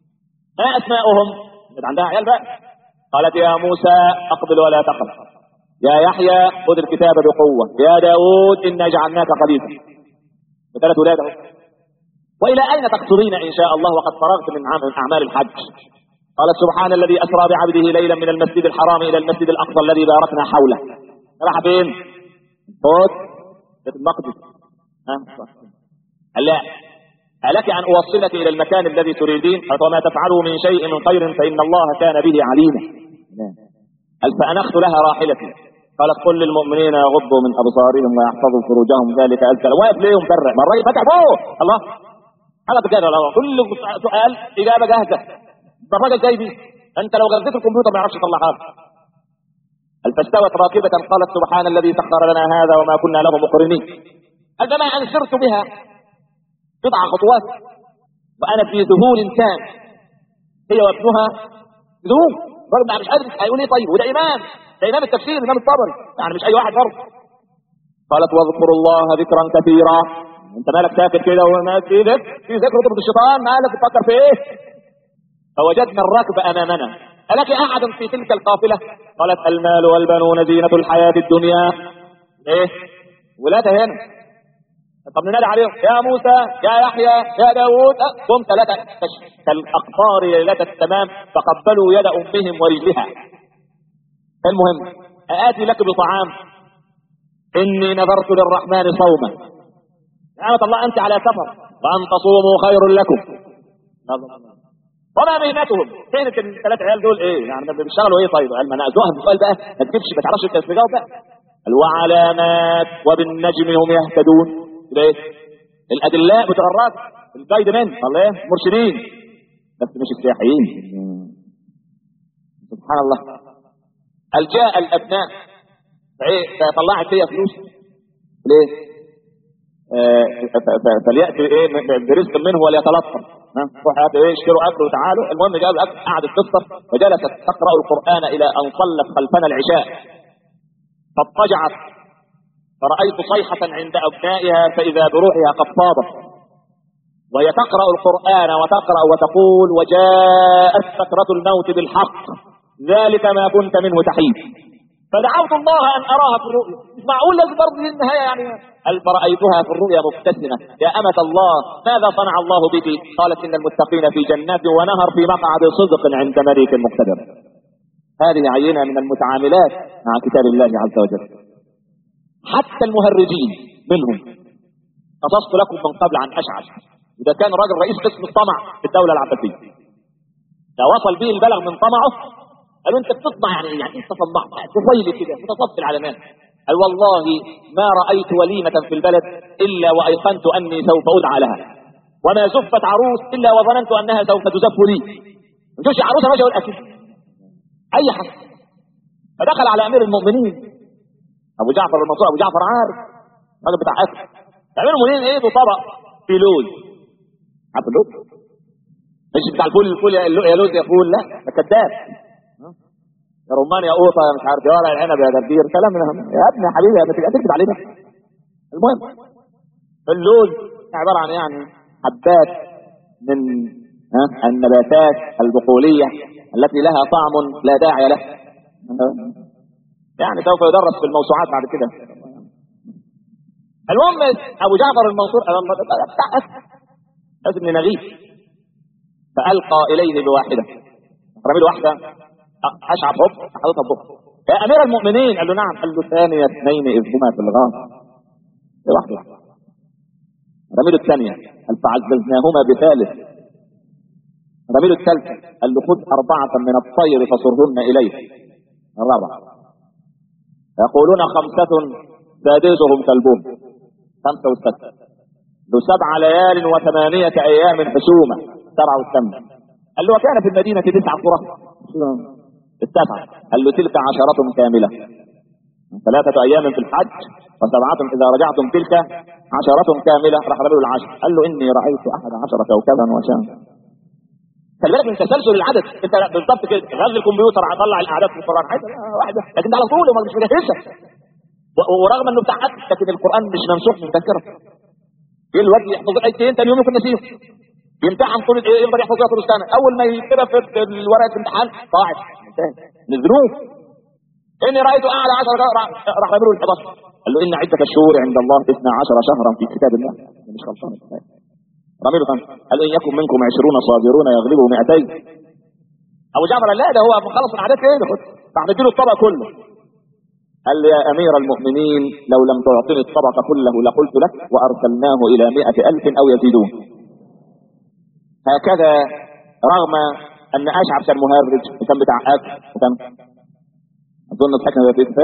ما أسماؤهم عندها عيال بقى قالت يا موسى أقبل ولا تخف يا يحيى خذ الكتاب بقوة يا داود إنا جعلناك خليفة وثلاث ولاده وإلى أين تقصدين إن شاء الله وقد فرغت من عمل أعمال الحج قال سبحان الذي أسرى بعبده ليلا من المسجد الحرام إلى المسجد الأقصى الذي باركنا حوله راح فين؟ فوت بيت المقدس ها لا ألك أن أوصلك إلى المكان الذي تريدين وما تفعله من شيء من خير فإن الله كان به عليما قال فأنخت لها راحلتي قالت قل للمؤمنين يغضوا من أبصارهم ويحفظوا فروجهم ذلك أزكى واقف ليه مفرع ما الراجل فتح فوق الله هذا بكده كل سؤال إجابة جاهزة ده الراجل جاي بيه أنت لو غذيت الكمبيوتر ما يعرفش يطلع حاجة قال فاستوت راكبة قالت سبحان الذي سخر لنا هذا وما كنا له مقرنين قال فما أن سرت بها بضع خطوات وأنا في ذهول تام هي وابنها ذهول برضه مش قادر هيقول ايه طيب وده إمام ده إمام التفسير إمام الطبري يعني مش أي واحد برضه قالت واذكروا الله ذكرا كثيرا انت مالك ساكت كده وما في ذكر في ذكر ضد الشيطان مالك بتفكر في ايه فوجدنا الركب امامنا ألك أحد في تلك القافلة قالت المال والبنون زينة الحياة الدنيا ايه ولادها هنا طب ننادي عليهم يا موسى يا يحيى يا داوود قم ثلاثة كالأقطار ليلة التمام فقبلوا يد أمهم ورجلها المهم آتي لك بطعام إني نذرت للرحمن صوما نعمة الله أنت على سفر وأن تصوموا خير لكم وما مهنتهم فين الثلاث عيال دول ايه يعني بيشتغلوا ايه طيب قال ما انا ازوها بالسؤال بقى ما تجيبش ما تعرفش انت تجاوب بقى قال وعلامات وبالنجم هم يهتدون يبقى ايه الادلاء بتوع الراس الجايد مان الله ايه مرشدين بس مش السياحيين سبحان الله قال جاء الابناء فايه فطلعت هي فلوس ليه آه فليأتي ايه برزق منه وليتلطف روح ايه اشتروا اكل وتعالوا المهم جابوا الاكل قعدت تفطر وجلست تقرا القران الى ان صلت خلفنا العشاء فاضطجعت فرأيت صيحة عند أبنائها فإذا بروحها قد فاضت وهي تقرأ القرآن وتقرأ وتقول وجاءت سكرة الموت بالحق ذلك ما كنت منه تحيد فدعوت الله أن أراها في الرؤيا مش معقول لازم برضه دي النهاية يعني قال فرأيتها في الرؤيا مبتسمة يا أمة الله ماذا صنع الله بك قالت إن المتقين في جنات ونهر في مقعد صدق عند مليك مقتدر هذه عينة من المتعاملات مع كتاب الله عز وجل حتى المهرجين منهم قصصت لكم من قبل عن أشعث إذا كان راجل رئيس قسم الطمع في الدولة العباسية ده وصل به البلغ من طمعه قالوا انت بتطمع يعني يعني انت طمعت تفيل كده متصفل على مال قال والله ما رأيت وليمة في البلد إلا وأيقنت أني سوف أدعى لها وما زفت عروس إلا وظننت أنها سوف تزف لي مش عروسة ماشية والأكل أي حد فدخل على أمير المؤمنين أبو جعفر المنصور أبو جعفر عارف راجل بتاع أكل أمير المؤمنين إيه طبق في لوز عارف اللوز مش بتاع الفول الفول يا لوز يا فول لا ده كذاب يا رمان يا قوطه يا مش عارف يا ورق العنب يا جرجير كلام من هم. يا ابني يا حبيبي ما تبقى تكتب علينا المهم اللوز عباره عن يعني حبات من ها النباتات البقوليه التي لها طعم لا داعي له يعني سوف يدرس في الموسوعات بعد كده المهم ابو جعفر المنصور قال الله لازم نغيث فالقى اليه بواحده رمي له واحده اشعب هوب حاططها ببقه يا امير المؤمنين قال له نعم قال له ثاني اثنين اذ هما في الغار واحده رمي له الثانيه قال فعززناهما بثالث رمي له الثالثه قال له خذ اربعه من الطير فصرهن اليه الرابعه يقولون خمسه سادسهم كلبهم خمسه والسته له سبع ليال وثمانيه ايام حسومه سبعه والثمن قال له وكان في المدينه تسع قرى التسعة قال له تلك عشرة كاملة ثلاثة أيام في الحج وسبعة إذا رجعتم تلك عشرة كاملة راح ربيع العشر قال له إني رأيت أحد عشر كوكبا وشمس خلي بالك من تسلسل العدد انت بالضبط كده غزل الكمبيوتر هطلع الاعداد في القران عايز واحده لكن ده على طول وما مش مجهزها ورغم انه بتاع لكن القران مش منسوخ من ذاكره ايه الواد يحفظ ايتين ثاني يوم يكون نسيهم يمتحن طول ايه يفضل يحفظ طول السنه اول ما يكتبها في ورقه الامتحان ضاعت نزلوه اني رايت اعلى عشر راح راح له ال 11 قال له ان عده الشهور عند الله 12 شهرا في كتاب الله مش غلطان رمي له قال ان يكن منكم 20 صابرون يغلبوا 200 ابو جعفر لا ده هو مخلص الاعداد كده راح نديله الطبق كله قال لي يا امير المؤمنين لو لم تعطني الطبق كله لقلت لك وارسلناه الى مئة الف او يزيدون هكذا رغم ان اشعب كان مهرج وكان بتاع اكل وكان اظن الحكم ده فيه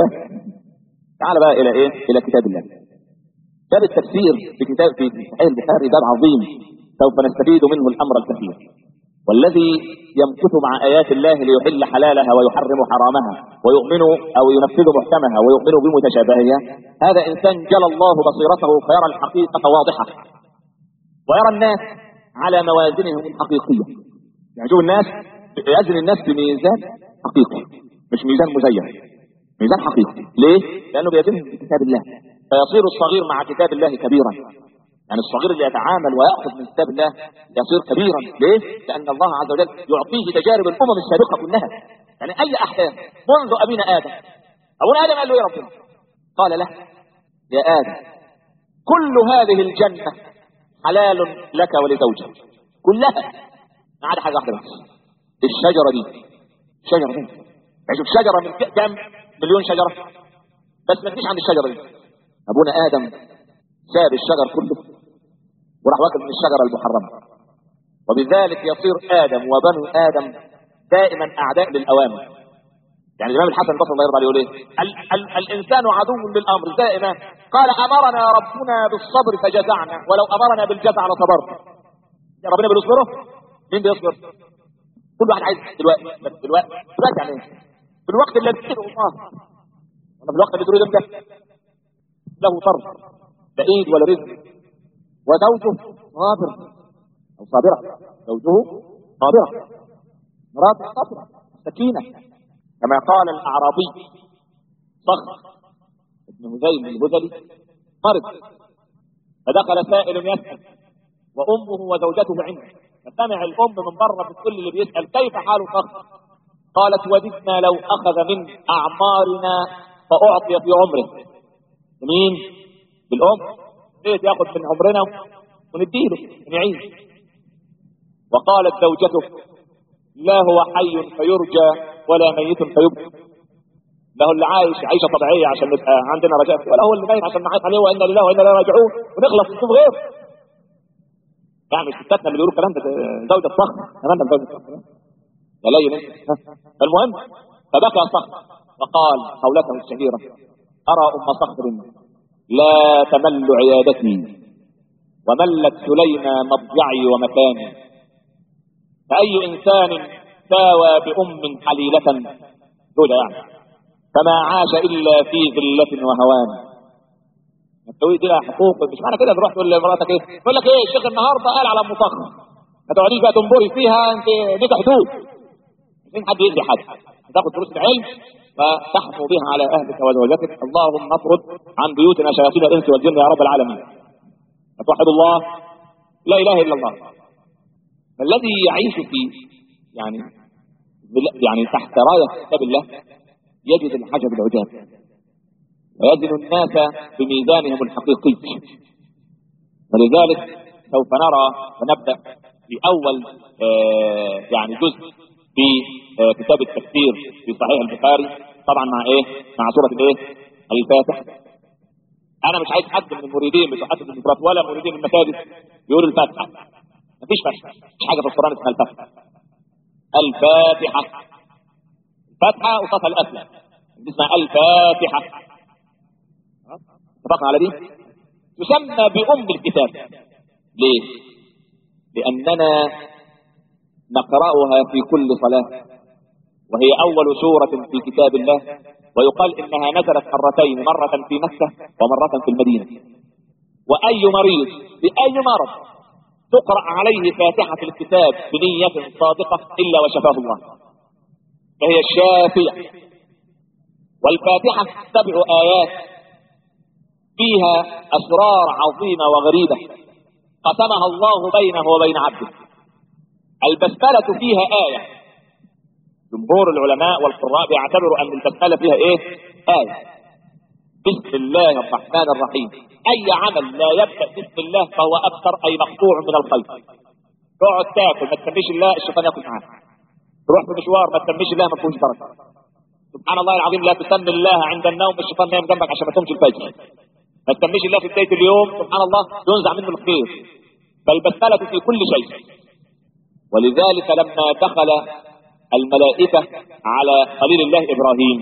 تعال بقى الى ايه الى كتاب الله باب التفسير في كتاب في صحيح البخاري باب عظيم سوف نستفيد منه الامر الكثير والذي يمكث مع آيات الله ليحل حلالها ويحرم حرامها ويؤمن أو ينفذ محكمها ويؤمن بمتشابهها هذا إنسان جل الله بصيرته فيرى الحقيقة واضحة ويرى الناس على موازنهم الحقيقية يعني شوف الناس يزن الناس بميزان حقيقي مش ميزان مزين ميزان حقيقي ليه؟ لأنه بيزن بكتاب الله فيصير الصغير مع كتاب الله كبيرا يعني الصغير اللي يتعامل ويأخذ من كتاب الله يصير كبيرا ليه؟ لأن الله عز وجل يعطيه تجارب الأمم السابقة كلها يعني أي أحداث منذ أبينا آدم أبونا آدم قال له يا ربنا قال له يا آدم كل هذه الجنة حلال لك ولزوجك كلها ما عدا حاجة واحدة بس الشجرة دي الشجرة دي يعني شوف شجرة من كام مليون شجرة بس ما تجيش عند الشجرة دي أبونا آدم ساب الشجر كله وراح واكل من الشجرة المحرمة وبذلك يصير آدم وبنو آدم دائما أعداء للأوامر يعني الإمام الحسن البصري الله يرضى عليه يقول إيه؟ ال ال الإنسان عدو للأمر دائما قال أمرنا ربنا بالصبر فجزعنا ولو أمرنا بالجزع لصبرت يا ربنا بيصبره مين بيصبر؟ كل واحد عايز دلوقتي بس دلوقتي دلوقتي يعني ايه؟ في الوقت اللي بتدعو الله أنا في الوقت اللي تريد أنت له طرف بعيد ولا رزق وزوجه صابر او صابرة زوجه صابرة مراته صابرة سكينة كما قال الاعرابي صخر ابن هذيل الهذلي مرض فدخل سائل يسأل وامه وزوجته عنده فسمع الام من بره بتقول اللي بيسأل كيف حال صخر قالت وددنا لو اخذ من اعمارنا فاعطي في عمره مين بالأم ليه ياخد من عمرنا ونديله ونعيش وقالت زوجته لا هو حي فيرجى ولا ميت فيبكى له اللي عايش عيشه طبيعيه عشان نبقى عندنا رجاء ولا هو اللي ميت عشان نعيط عليه وانا لله وانا اليه راجعون ونخلص نشوف غيره يعني ستاتنا اللي بيقولوا الكلام ده زوجة صخر كمان ده زوجة صخر يا لين المهم فبكى صخر وقال قولته الشهيرة أرى أم صخر لا تمل عيادتي وملت سليمى مضجعي ومكاني فأي إنسان ساوى بأم حليلة زوجة يعني فما عاش إلا في ذلة وهوان التويت دي لها حقوق مش معنى كده تروح تقول لمراتك ايه تقول لك ايه الشيخ النهارده قال على مصخر ما تقعديش بقى تنبري فيها انت ليك حدود مين حد يأذي حد تاخد دروس العلم فتحفو بها على اهلك وزوجتك اللهم اطرد عن بيوتنا شياطين الانس والجن يا رب العالمين اتوحد الله لا اله الا الله فالذي يعيش في يعني يعني تحت رايه كتاب الله يجد العجب العجاب ويزن الناس بميزانهم الحقيقي ولذلك سوف نرى ونبدا في اول آه يعني جزء في آه كتاب التفسير في صحيح البخاري طبعا مع ايه مع سوره الايه الفاتحه انا مش عايز حد من المريدين بتوع حد من المفرد ولا مريدين المساجد يقولوا الفاتحه مفيش فتحه مفيش حاجه في القران اسمها الفاتحه الفاتحه الفاتحه وصفها الاسلم اسمها الفاتحه اتفقنا على دي تسمى بأم الكتاب ليه لأننا نقرأها في كل صلاة وهي أول سورة في كتاب الله ويقال إنها نزلت مرتين مرة في مكة ومرة في المدينة وأي مريض بأي مرض تقرأ عليه فاتحة الكتاب بنية صادقة إلا وشفاه الله فهي الشافية والفاتحة سبع آيات فيها أسرار عظيمة وغريبة قسمها الله بينه وبين عبده البسملة فيها آية جمهور العلماء والقراء بيعتبروا ان البسمله فيها ايه؟ آية بسم الله الرحمن الرحيم اي عمل لا يبدا بسم الله فهو ابتر اي مقطوع من الخير تقعد تاكل ما تسميش الله الشيطان ياكل معاك تروح في مشوار ما تسميش الله ما فيهوش بركه سبحان الله العظيم لا تسمي الله عند النوم الشيطان نايم جنبك عشان ما تقومش الفجر ما تسميش الله في بدايه اليوم سبحان الله ينزع منه الخير فالبسمله في كل شيء ولذلك لما دخل الملائكه على خليل الله ابراهيم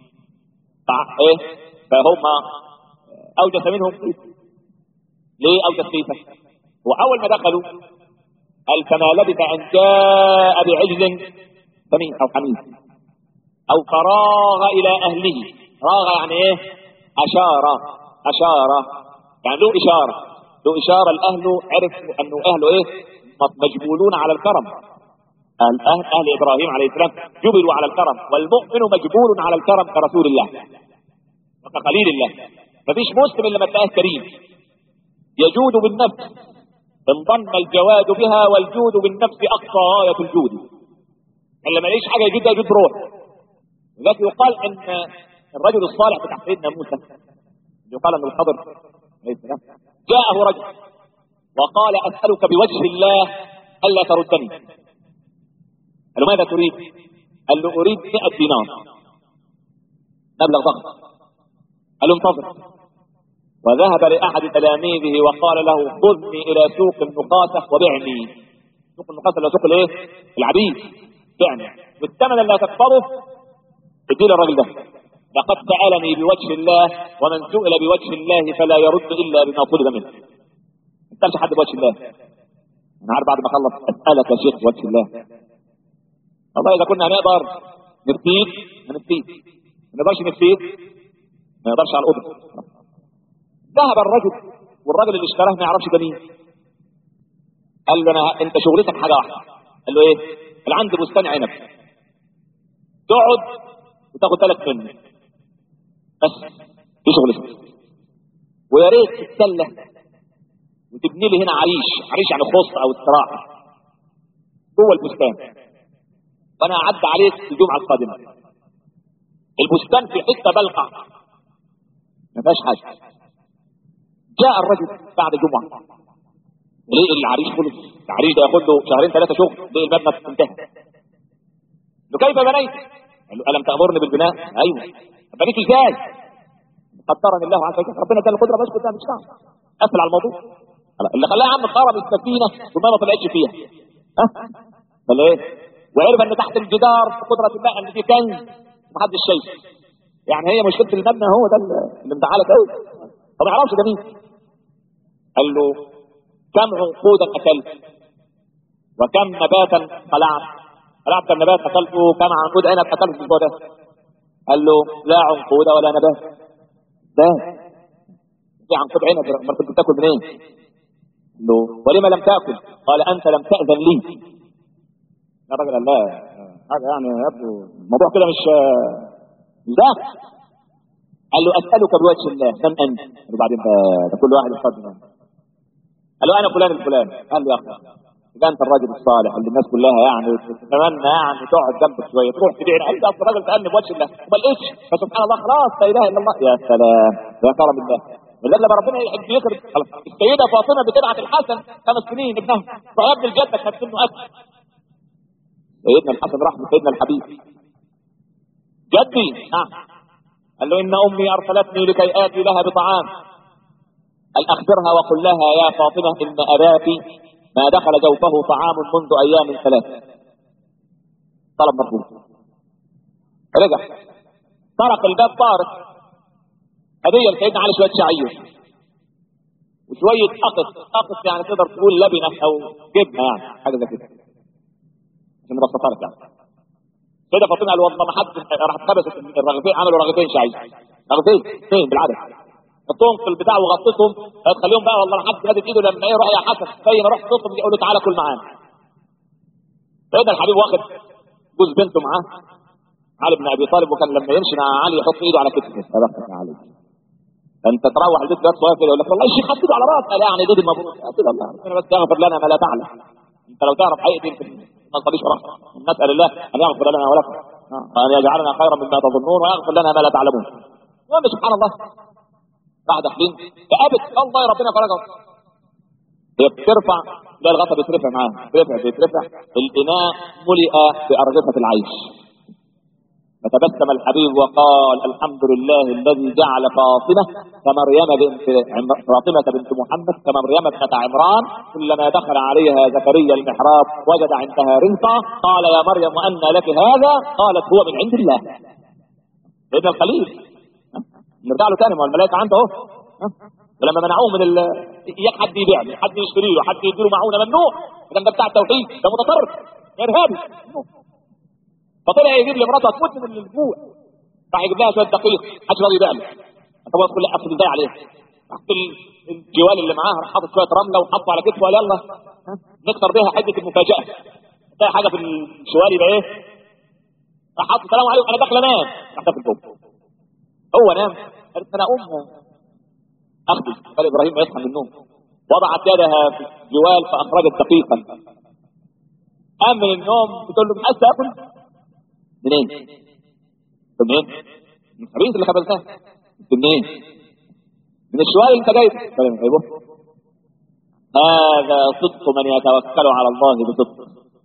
ايه فهم اوجس منهم خيفه ليه اوجس خيفه واول ما دخلوا قال فما لبث ان جاء بعجل سمين او حميد او فراغ الى اهله راغ يعني ايه اشار اشار يعني له اشاره له اشاره الاهل عرفوا انه اهله ايه مجبولون على الكرم أهل, أهل, أهل إبراهيم عليه السلام جبلوا على الكرم والمؤمن مجبول على الكرم كرسول الله وكخليل الله مفيش مسلم إلا ما تلاقيه كريم يجود بالنفس ان ضم الجواد بها والجود بالنفس أقصى غاية الجود إلا ما ليش حاجة يجد يجد روح لذلك يقال ان الرجل الصالح بتاع سيدنا موسى يقال ان الخضر عليه السلام جاءه رجل وقال اسالك بوجه الله الا تردني قال له ماذا تريد؟ قال له اريد 100 دينار مبلغ ضخم قال له انتظر وذهب لاحد تلاميذه وقال له خذني الى سوق النقاشه وبعني سوق النقاشه اللي هو سوق الايه؟ العبيد بعني والثمن اللي هتقبضه ادي الراجل ده لقد سالني بوجه الله ومن سئل بوجه الله فلا يرد الا بما طلب منه ما تسالش حد بوجه الله انا عارف بعد ما اخلص اسالك يا شيخ بوجه الله والله اذا كنا نقدر نفتيك هنفتيك ما نقدرش نفتيك ما نقدرش على القدر ذهب الرجل والراجل اللي اشتراه ما يعرفش ده مين قال له انا انت شغلتك حاجه واحده قال له ايه؟ قال عندي بستان عنب تقعد وتاخد بالك منه بس دي شغلتك ويا ريت تتسلى وتبني لي هنا عريش عريش يعني خص او استراحه جوه البستان وانا اعد عليك الجمعه القادمه البستان في حته بلقع ما فيهاش حاجه جاء الرجل بعد جمعه ليه العريش خلص العريش ده ياخد له شهرين ثلاثه شغل ليه المبنى انتهى له كيف بنيت قال له الم تامرني بالبناء ايوه بنيت ازاي قدرني الله عز وجل ربنا اداني القدره بس كنت مش فاهم قفل على الموضوع اللي خلاه يا عم خرب السفينه وما ما طلعتش فيها ها ولا ايه وعرف ان تحت الجدار قدره الله ان في كنز محدش شايفه يعني هي مشكله المبنى هو ده اللي مزعلك قوي طب ما يعرفش ده مين قال له كم عنقودا اكلت وكم نباتا خلعت خلعت النبات اكلته كم عنقود عنب اكلت الاسبوع ده قال له لا عنقود ولا نبات ده في عنقود عنب ما كنت بتاكل منين قال له ولما لم تاكل قال انت لم تاذن لي يا راجل الله هذا يعني يبدو الموضوع كده مش مش ده قال له اسالك بوجه الله من انت؟ قال له بعدين ده كل واحد يفضل قال له انا فلان الفلاني قال له يا اخي اذا انت الراجل الصالح اللي الناس كلها يعني تتمنى يعني تقعد جنبك شويه تروح تبيع قال له اصل الراجل سالني بوجه الله ما لقيتش فسبحان الله خلاص لا اله الا الله يا سلام يا كرم الله ولذلك لما ربنا يحب يكرم خلاص السيده فاطمه بتبعت الحسن خمس سنين ابنها فيا ابن الجده كانت سنه اكل سيدنا الحسن راح لسيدنا الحبيب جدي نعم قال له ان امي ارسلتني لكي اتي لها بطعام قال اخبرها وقل لها يا فاطمه ان اباك ما دخل جوفه طعام منذ ايام ثلاث طلب مرفوض رجع طرق الباب طارق هديه لسيدنا علي شويه شعير وشويه اقص اقص يعني تقدر تقول لبنه او جبنه يعني حاجه زي كده عشان نبسطها لك يعني سيدة فاطمة قال والله ما حد راح اتخبست الرغيفين عملوا رغيفين شعير رغيفين اثنين بالعدد حطهم في البتاع وغطيتهم تخليهم بقى والله ما حد مادت ايده لما ايه روح يا حسن فين روح تطلب يقول له تعالى كل معانا سيدنا الحبيب واخد جوز بنته معاه علي بن ابي طالب وكان لما يمشي مع علي يحط ايده على كتفه صدقت يا علي انت تروح البيت بس صغير كده يقول لك والله الشيخ حط ايده على راسك قال يعني دي مبروك قلت له الله ربنا بس يغفر لنا ما لا تعلم انت لو تعرف حقيقه يمكن ما تصليش وراك نسال الله ان يغفر لنا ولكم وان يجعلنا خيرا مما تظنون ويغفر لنا ما لا تعلمون المهم سبحان الله راح داخلين فقابت الله يا ربنا فرجه هي بترفع لا الغطا بيترفع معاها بيترفع بيترفع الاناء ملئ بارغفه العيش فتبسم الحبيب وقال الحمد لله الذي جعل فاطمه كمريم بنت عم- فاطمه بنت محمد كمريم ابنه عمران كلما دخل عليها زكريا المحراب وجد عندها رزقا قال يا مريم ان لك هذا قالت هو من عند الله ابن الخليل ها؟ نرجع له تاني ما هو الملائكه عنده اهو ها؟ ولما منعوه من ال اياك حد يبيع له، حد يشتري له حد يديله معونه ممنوع ده ده بتاع التوحيد ده متطرف ارهابي فطلع يجيب لمراته تموت من الجوع راح يجيب لها شويه دقيق محدش راضي يبيع له طب هو كل اخذ ازاي عليه تحت الجوال اللي معاه راح حاطط شويه رمله وحطه على كتفه وقال يلا ها؟ نكسر بيها حده المفاجاه تلاقي حاجه في الشوال يبقى ايه راح حاطط السلام عليكم انا داخل انام راح داخل جوه هو نام قالت انا اقوم اخذ قال ابراهيم يصحى من النوم وضعت يدها في الجوال فاخرجت دقيقا قام من النوم بتقول له مش عايز تاكل منين؟ قلت منين؟ من الخبيث اللي خبزناه قلت منين؟ من الشوال اللي انت جايبه قال من جايبه هذا صدق من يتوكل على الله بصدق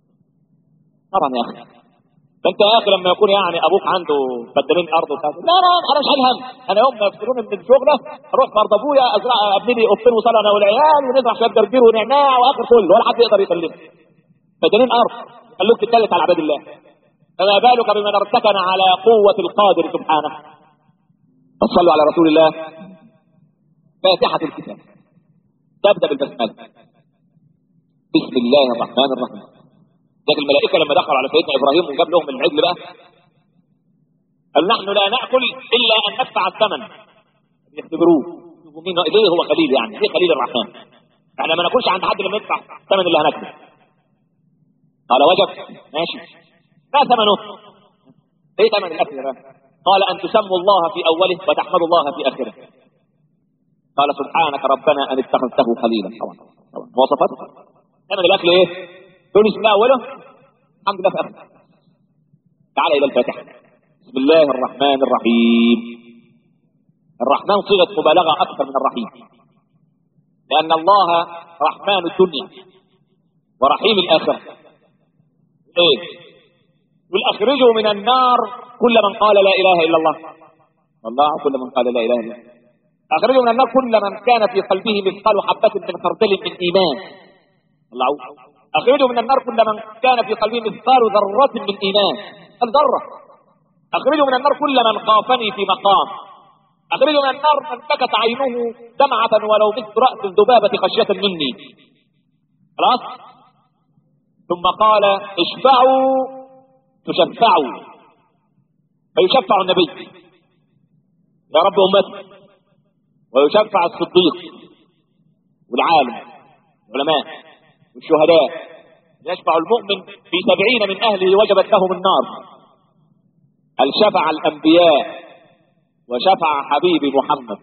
طبعا يا اخي ده انت يا اخي لما يكون يعني ابوك عنده بدلين ارض وكذا لا لا انا مش عايز هم انا يوم ما يفصلوني من الشغله اروح في ارض ابويا ازرع ابني لي قطين وصل انا والعيال ونزرع شويه جرجير ونعناع واخر كله ولا حد يقدر يكلمني بدلين ارض خلوك تتكلم على عباد الله فما بالك بمن ارتكن على قوه القادر سبحانه فصلوا على رسول الله فاتحه الكتاب تبدا بالبسمله بسم الله الرحمن الرحيم لكن الملائكه لما دخلوا على سيدنا ابراهيم وجاب لهم العجل بقى قال نحن لا ناكل الا ان ندفع الثمن يختبروه يشوفوا مين ليه هو خليل يعني ليه خليل الرحمن احنا ما ناكلش عند حد لما يدفع الثمن اللي هناكله قال وجب ماشي ما ثمنه ايه ثمن الاكل ده قال ان تسموا الله في اوله وتحمدوا الله في اخره قال سبحانك ربنا ان اتخذته خليلا طبعا طبعا مواصفاته ثمن الاكل ايه تقول بسم الله اوله الحمد لله في اخره تعال الى الفاتحه بسم الله الرحمن الرحيم الرحمن صيغه مبالغه اكثر من الرحيم لان الله رحمن الدنيا ورحيم الاخره ايه يقول اخرجوا من النار كل من قال لا اله الا الله والله كل من قال لا اله الا الله اخرجوا من النار كل من كان في قلبه مثقال حبه من خردل من ايمان الله اخرجوا من النار كل من كان في قلبه مثقال ذره من ايمان الذره اخرجوا من النار كل من خافني في مقام اخرجوا من النار من بكت عينه دمعه ولو مثل راس الذبابه خشيه مني خلاص ثم قال اشفعوا تشفعوا فيشفع النبي يا رب امتي ويشفع الصديق والعالم العلماء والشهداء يشفع المؤمن في سبعين من اهله وجبت لهم النار هل شفع الانبياء وشفع حبيبي محمد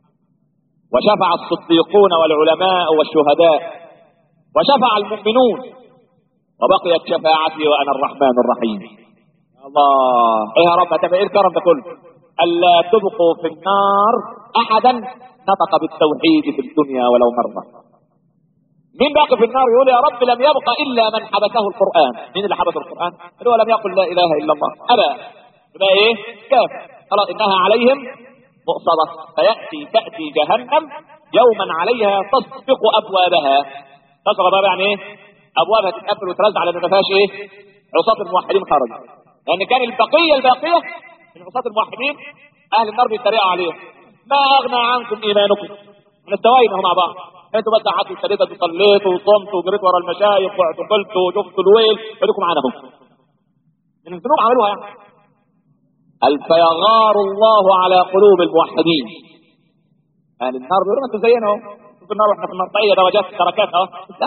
وشفع الصديقون والعلماء والشهداء وشفع المؤمنون وبقيت شفاعتي وانا الرحمن الرحيم الله ايه يا رب هتبقى ايه الكرم ده كله الا تبقوا في النار احدا نطق بالتوحيد في الدنيا ولو مره مين باقي في النار يقول يا رب لم يبق الا من حبسه القران مين اللي حبس القران اللي هو لم يقل لا اله الا الله ابى يبقى ايه كافر خلاص انها عليهم مؤصده فياتي تاتي جهنم يوما عليها تسبق ابوابها تسبق ابوابها يعني ايه ابوابها تتقفل وترزع لان ما فيهاش ايه عصاة الموحدين خرجوا لان كان البقيه الباقيه من عصاة الموحدين اهل النار بيتريقوا عليهم ما اغنى عنكم ايمانكم من التواينه مع بعض انتوا بس قعدتوا ابتديتوا صليتوا وصمتوا وجريتوا ورا المشايخ واعتقلتوا وشفتوا الويل خليكم معانا اهو من الذنوب عملوها يعني قال فيغار الله على قلوب الموحدين اهل النار بيقولوا انتوا زينا اهو في النار واحنا في النار طيب درجات دركات اهو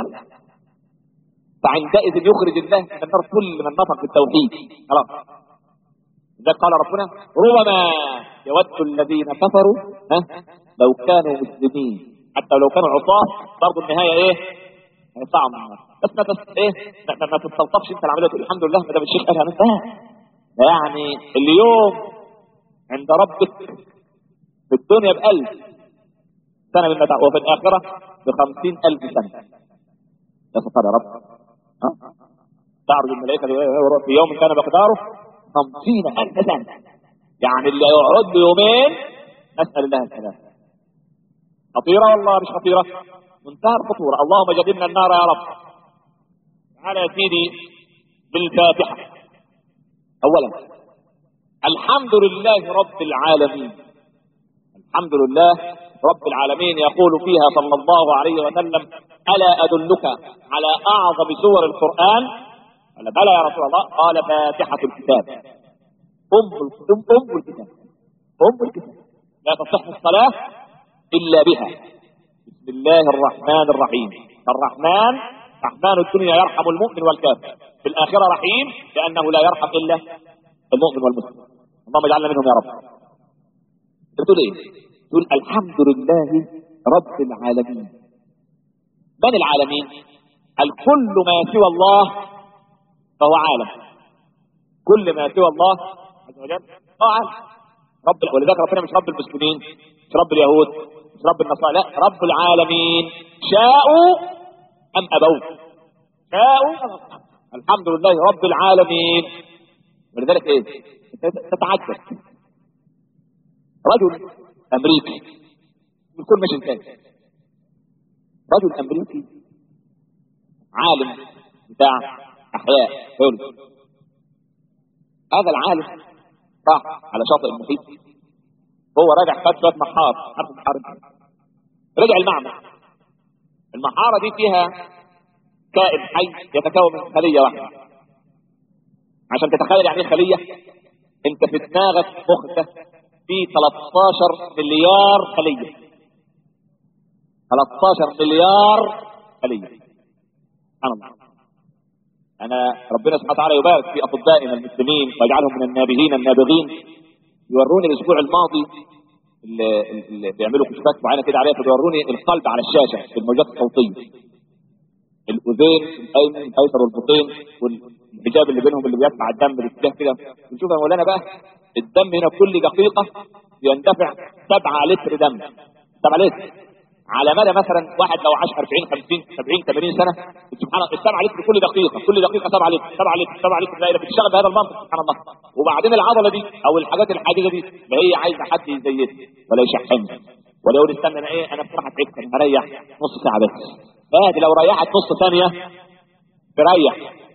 فعندئذ يخرج الله من النار كل من نطق بالتوحيد خلاص لذلك قال ربنا ربما يود الذين كفروا ها لو كانوا مسلمين حتى لو كانوا عصاة برضه النهايه ايه؟ هيطلعوا من النار بس ما تس ايه ما, ما, ما تستلطفش انت العمليه تقول الحمد لله ما دام الشيخ قالها انت يعني اليوم عند ربك في الدنيا بألف سنة من متاع وفي الآخرة بخمسين ألف سنة يا سبحان يا رب ها؟ تعرض الملائكة في يوم كان مقداره خمسين ألف سنة يعني اللي يقعد له يومين نسأل الله السلامة خطيرة والله مش خطيرة منتهى الخطورة اللهم جنبنا النار يا رب تعالى يا سيدي بالفاتحة أولا الحمد لله رب العالمين الحمد لله رب العالمين يقول فيها صلى الله عليه وسلم ألا أدلك على أعظم سور القرآن قال بلى يا رسول الله قال فاتحة الكتاب أم أم أم الكتاب أم الكتاب لا تصح الصلاة إلا بها بسم الله الرحمن الرحيم الرحمن رحمن الدنيا يرحم المؤمن والكافر في الآخرة رحيم لأنه لا يرحم إلا المؤمن والمسلم اللهم اجعلنا منهم يا رب بتقول ايه تقول الحمد لله رب العالمين من العالمين الكل ما سوى الله فهو عالم كل ما سوى الله عز وجل هو عالم رب ولذلك ربنا مش رب المسلمين مش رب اليهود مش رب النصارى لا رب العالمين شاءوا ام ابوا شاءوا أم أبوا. الحمد لله رب العالمين ولذلك ايه تتعجب رجل امريكي بيكون مش انسان رجل امريكي عالم بتاع احياء بيولوجي هذا العالم راح على شاطئ المحيط هو راجع خد شويه محار عارف المحار انت؟ رجع المعمل المحاره دي فيها كائن حي يتكون من خليه واحده عشان تتخيل يعني ايه خليه انت في دماغك مخك في 13 مليار خليه 13 مليار خليه سبحان الله انا ربنا سبحانه وتعالى يبارك في اطبائنا المسلمين ويجعلهم من النابغين النابغين يوروني الاسبوع الماضي اللي, اللي بيعملوا كشوفات معينه كده عليها فبيوروني القلب على الشاشه في الموجات الصوتيه الاذين الايمن الايسر والبطين والحجاب اللي بينهم اللي بيدفع الدم بالاتجاه كده بنشوف يا مولانا بقى الدم هنا كل دقيقه بيندفع 7 لتر دم 7 لتر على مدى مثلا واحد لو عاش 40 50 70 80 سنه سبحان الله السبعه لتر كل دقيقه كل دقيقه 7 لتر 7 لتر 7 لتر لا بتشتغل بهذا المنطق سبحان الله وبعدين العضله دي او الحاجات الحديده دي لا هي عايزه حد يزيدها ولا يشحنها ولا يقول استنى انا ايه انا بصراحه تعبت انا هريح نص ساعه بس فادي لو ريحت نص ثانيه تريح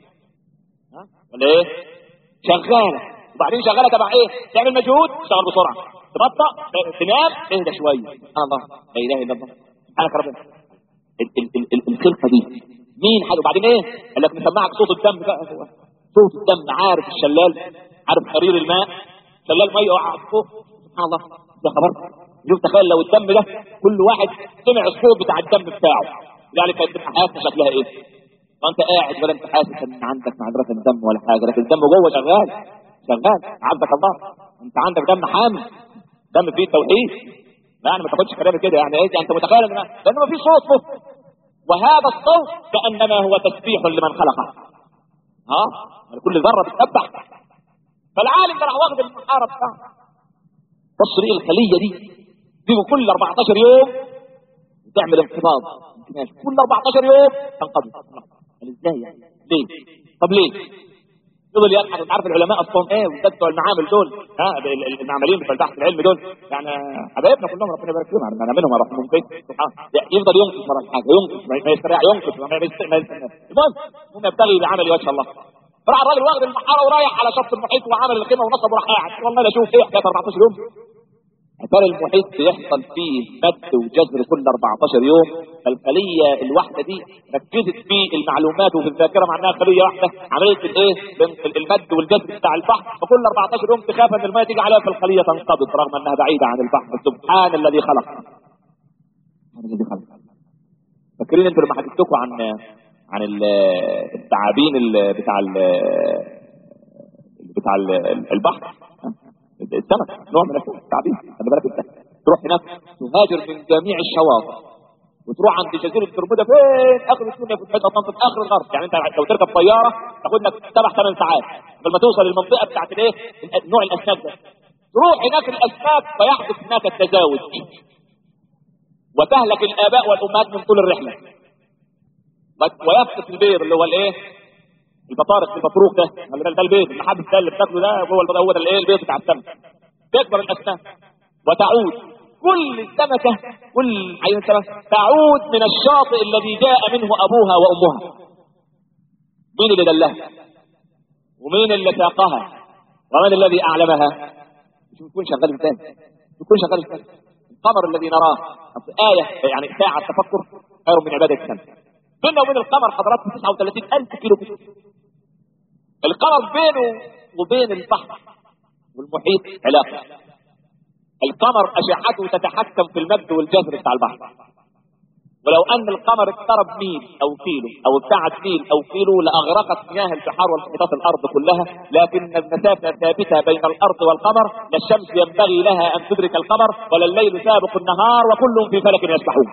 ها ولا ايه شغاله وبعدين شغاله تبع ايه تعمل مجهود تشتغل بسرعه تبطأ تنام اهدى شويه سبحان الله لا اله الا الله سبحانك ربنا ال- ال- ال- ال- الخلقه دي مين حد وبعدين ايه قال لك نسمعك صوت الدم بقى صوت الدم عارف الشلال عارف حرير الماء شلال ميه وقع فوق سبحان الله ده خبر شوف تخيل لو الدم ده كل واحد سمع الصوت بتاع الدم بتاعه يعني كانت تبقى حياتنا شكلها ايه وانت قاعد ولا انت حاسس ان عندك معذره الدم ولا حاجه لكن الدم جوه شغال شغال عبدك الله انت عندك دم حامل دم فيه توحيد لا يعني ما تاخدش كلامي كده يعني ايه انت متخيل ان لانه ما فيش صوت فوق وهذا الصوت كانما هو تسبيح لمن خلقه ها كل ذره بتسبح فالعالم ده راح واخد المحاره بتاعه بص ليه الخليه دي دي كل 14 يوم تعمل انقباض كل 14 يوم تنقبض قال ازاي يعني ليه طب ليه فضل يبحث انت عارف العلماء اصلا ايه وبالذات بتوع المعامل دول ها ال- ال- المعمليين بتوع البحث العلمي دول يعني حبايبنا كلهم ربنا يبارك فيهم انا منهم رحمه ممكن سبحان الله. يفضل ينقص مره الحاجه ينقص ما ما يستريح ينقص ما يست- ما يست- المهم هم يبتغي بعمل وجه الله راح الراجل واخد المحاره ورايح على شط المحيط وعمل الخيمه ونصب وراح قاعد والله لا اشوف ايه حكايه 14 يوم اثار المحيط بيحصل فيه مد وجزر كل 14 يوم فالخليه الواحده دي ركزت في المعلومات وفي الذاكره مع انها خليه واحده عمليه الايه ال- المد والجزر بتاع البحر فكل 14 يوم تخاف ان الماء تيجي عليها فالخليه تنقبض رغم انها بعيده عن البحر سبحان الذي خلق سبحان الذي خلق فاكرين انتوا لما حكيت لكم عن عن ال- التعابين ال- بتاع ال- بتاع ال- البحر السمك نوع من السمك التعابين خلي بالك انت تروح هناك تهاجر من جميع الشواطئ وتروح عند جزيره برمودا فين اخر الدنيا في الحته في اخر الغرب يعني انت لو تركب طياره تاخد لك سبع ثمان ساعات قبل ما توصل للمنطقه بتاعت الايه نوع الاسماك ده تروح هناك الاسماك فيحدث هناك التزاوج وتهلك الاباء والامهات من طول الرحله ويفقس البيض اللي هو الايه البطارخ البطروخ ده ده ده البيض المحبس ده اللي بتاكله ده هو البيض هو ده الايه البيض بتاع السمك تكبر الاسماك وتعود كل السمكه كل عين السمكه تعود من الشاطئ الذي جاء منه ابوها وامها مين اللي دلها ومين اللي ساقها ومن الذي اعلمها مش بيكون شغال انسان بيكون شغال انسان القمر الذي نراه آية يعني ساعة تفكر خير من عبادة السنة بيننا وبين القمر حضراتكم 39 ألف كيلو متر القمر بينه وبين البحر والمحيط علاقة القمر أشعته تتحكم في المد والجزر بتاع البحر ولو أن القمر اقترب ميل أو كيلو أو ابتعد ميل أو كيلو لأغرقت مياه البحار والمحيطات الأرض كلها لكن المسافة ثابتة بين الأرض والقمر لا الشمس ينبغي لها أن تدرك القمر ولا الليل سابق النهار وكل في فلك يسبحون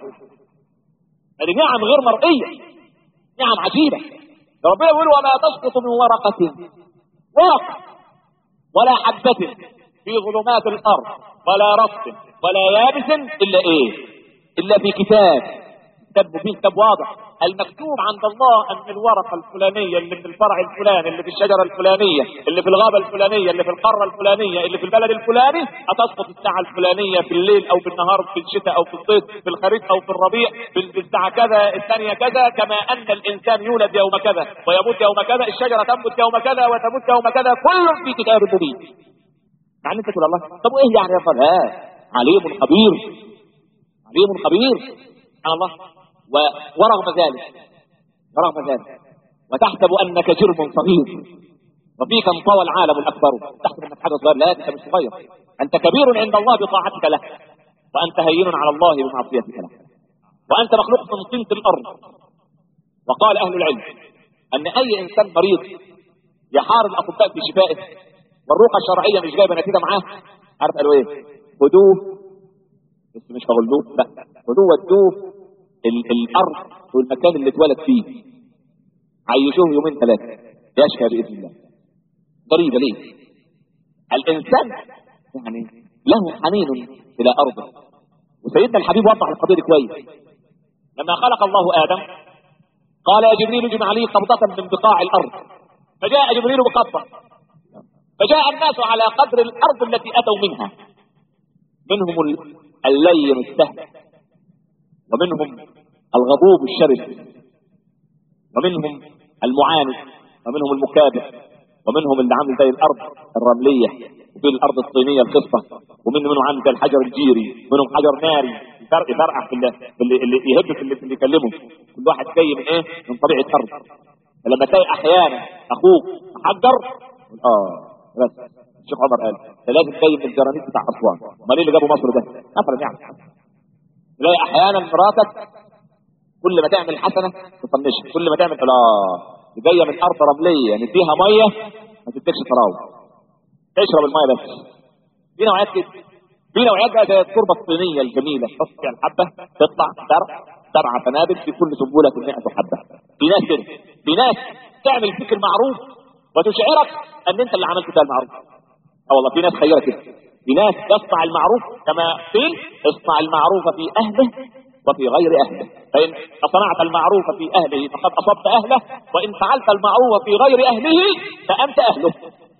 هذه نعم غير مرئية نعم عجيبة ربنا يقول وما تسقط من ورقة ورقة ولا حبة في ظلمات الأرض ولا رطب ولا يابس إلا إيه إلا في كتاب كتاب مبين كتاب واضح المكتوب عند الله أن الورقة الفلانية اللي في الفرع الفلاني اللي في الشجرة الفلانية اللي في الغابة الفلانية اللي في القارة الفلانية اللي في البلد الفلاني هتسقط الساعة الفلانية في الليل أو في النهار في الشتاء أو في الصيف في الخريف أو في الربيع في الساعة كذا الثانية كذا كما أن الإنسان يولد يوم كذا ويموت يوم كذا الشجرة تنبت يوم كذا وتموت يوم كذا كل في كتاب مبين يعني انت تقول الله طب وايه يعني يا فلان عليم خبير عليم خبير سبحان الله ورغم ذلك ورغم ذلك وتحسب انك جرم صغير وفيك انطوى العالم الاكبر تحسب انك حاجه صغير لا انت مش صغير انت كبير عند الله بطاعتك له وانت هين على الله بمعصيتك له وانت مخلوق من طينه الارض وقال اهل العلم ان اي انسان مريض يحار الاطباء في شفائه والرقى الشرعيه مش جايبه نتيجه معاه عارف قالوا ايه خدوه بس مش فغلوه لا خدوه ودوه الارض والمكان اللي اتولد فيه عيشوه يومين ثلاثه يشفى باذن الله ضريبه ليه الانسان يعني له حنين الى ارضه وسيدنا الحبيب وضح القضيه دي كويس لما خلق الله ادم قال يا جبريل اجمع لي قبضه من بقاع الارض فجاء جبريل بقبضه فجاء الناس على قدر الارض التي اتوا منها منهم اللين السهل ومنهم الغضوب الشرس ومنهم المعاند ومنهم المكابر ومنهم اللي عامل زي الارض الرمليه وفي الارض الطينيه الخصبه ومن منهم عامل زي الحجر الجيري منهم حجر ناري فرق فرقع في اللي, اللي, اللي يهب في اللي, اللي يكلمه كل واحد جاي من ايه من طبيعه الارض فلما تلاقي احيانا اخوك حجر اه بس الشيخ عمر قال ده لازم جاي من الجرانيت بتاع اسوان امال ايه اللي جابه مصر ده مثلا يعني تلاقي احيانا مراتك كل ما تعمل حسنه تطنشها كل ما تعمل لا دي جايه من ارض رمليه نديها ميه ما تديكش تراوح تشرب الميه بس في نوعيات كده في نوعيات بقى زي التربه الصينيه الجميله تحط فيها الحبه تطلع زرع سبع سنابل في كل سنبله 100 حبه في ناس كده في ناس تعمل فيك المعروف وتشعرك ان انت اللي عملت ده المعروف اه والله في ناس خيره كده في ناس تصنع المعروف كما قيل اصنع المعروف في اهله وفي غير اهله فان صنعت المعروف في اهله فقد اصبت اهله وان فعلت المعروف في غير اهله فانت اهله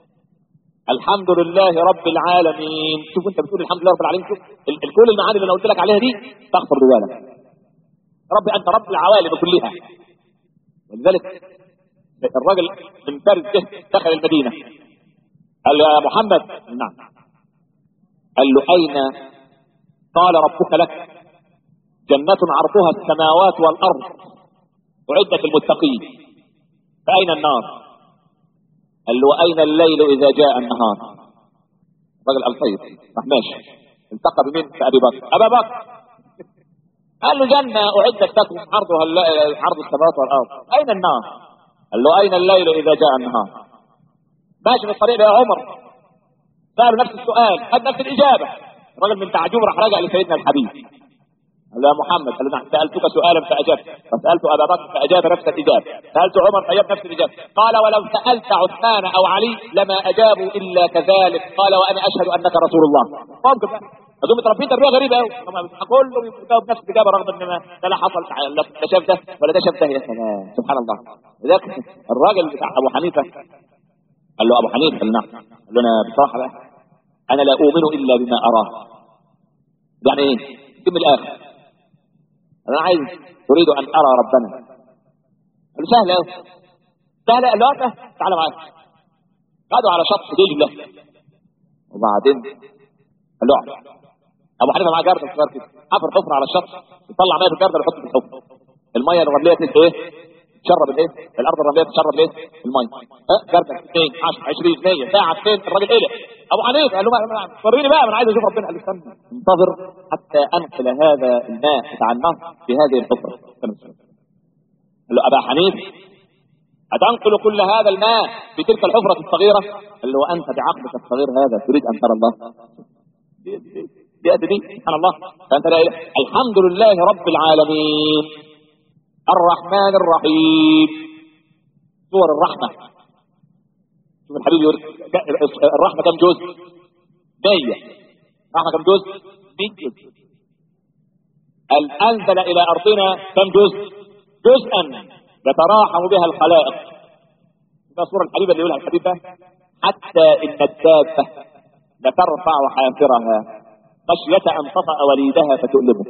الحمد لله رب العالمين شوف انت بتقول الحمد لله رب العالمين شوف كل المعاني اللي انا قلت لك عليها دي تغفر بذلك رب انت رب العوالم كلها ولذلك الراجل من فارس ده دخل المدينه قال له يا محمد نعم قال له اين قال ربك لك جنة عرضها السماوات والارض اعدت المتقين فاين النار قال له اين الليل اذا جاء النهار الراجل قال طيب راح ماشي التقى بمين بابي بكر ابا بكر قال له جنة أعدت لكم عرضها عرض السماوات والأرض أين النار؟ قال له أين الليل إذا جاء النهار؟ ماشي في الطريق يا عمر سأله نفس السؤال خد نفس الإجابة الراجل من تعجب راح رجع لسيدنا الحبيب قال له يا محمد قال له نعم سالتك سؤالا فاجبت فسالت ابا بكر فاجاب نفس الاجابه سالت عمر فاجاب نفس الاجابه قال ولو سالت عثمان او علي لما اجابوا الا كذلك قال وانا اشهد انك رسول الله ممكن بقى اظن متربيين تربيه غريبه قوي كله بيجاوب نفس الاجابه رغم ان ما ده لا حصل لا ده شاف ده ولا ده شاف ده يا سلام سبحان الله لذلك الراجل بتاع ابو حنيفه قال له ابو حنيفه قال نعم قال له انا بصراحه بقى انا لا اؤمن الا بما اراه يعني ايه كم الاخر انا عايز اريد ان ارى ربنا قال له سهل قوي سهل قال له أه، تعالى معايا قعدوا على شط دجله وبعدين قال له اقعد ابو حنيفه معاه جردل صغير كده حفر حفره على الشط يطلع ميه في الجردل يحط في الحفره الميه الرمليه تنزل ايه تشرب الايه الارض الرمليه تشرب ايه الميه ها جردل 2 10 20 100 ساعه 2 الراجل قلق ابو حنيفه قال له ما- وريني بقى انا عايز اشوف ربنا قال له استنى انتظر حتى انقل هذا الماء بتاع النهر في هذه الحفره استنى استنى. قال له ابا حنيفه أتنقل كل هذا الماء في تلك الحفرة الصغيرة؟ قال له وأنت بعقلك الصغير هذا تريد أن ترى الله؟ دي دي دي, دي, دي. سبحان الله فأنت لا إله الحمد لله رب العالمين الرحمن الرحيم سور الرحمة شوف الحبيب يقول الرحمة كم جزء؟ 100 الرحمة كم جزء؟ 100 جزء قال أنزل إلى أرضنا كم جزء؟ جزءا يتراحم بها الخلائق ده سورة الحبيبة اللي يقولها الحبيب ده حتى إن الدابة لترفع حافرها خشية أن تطأ وليدها فتؤلمه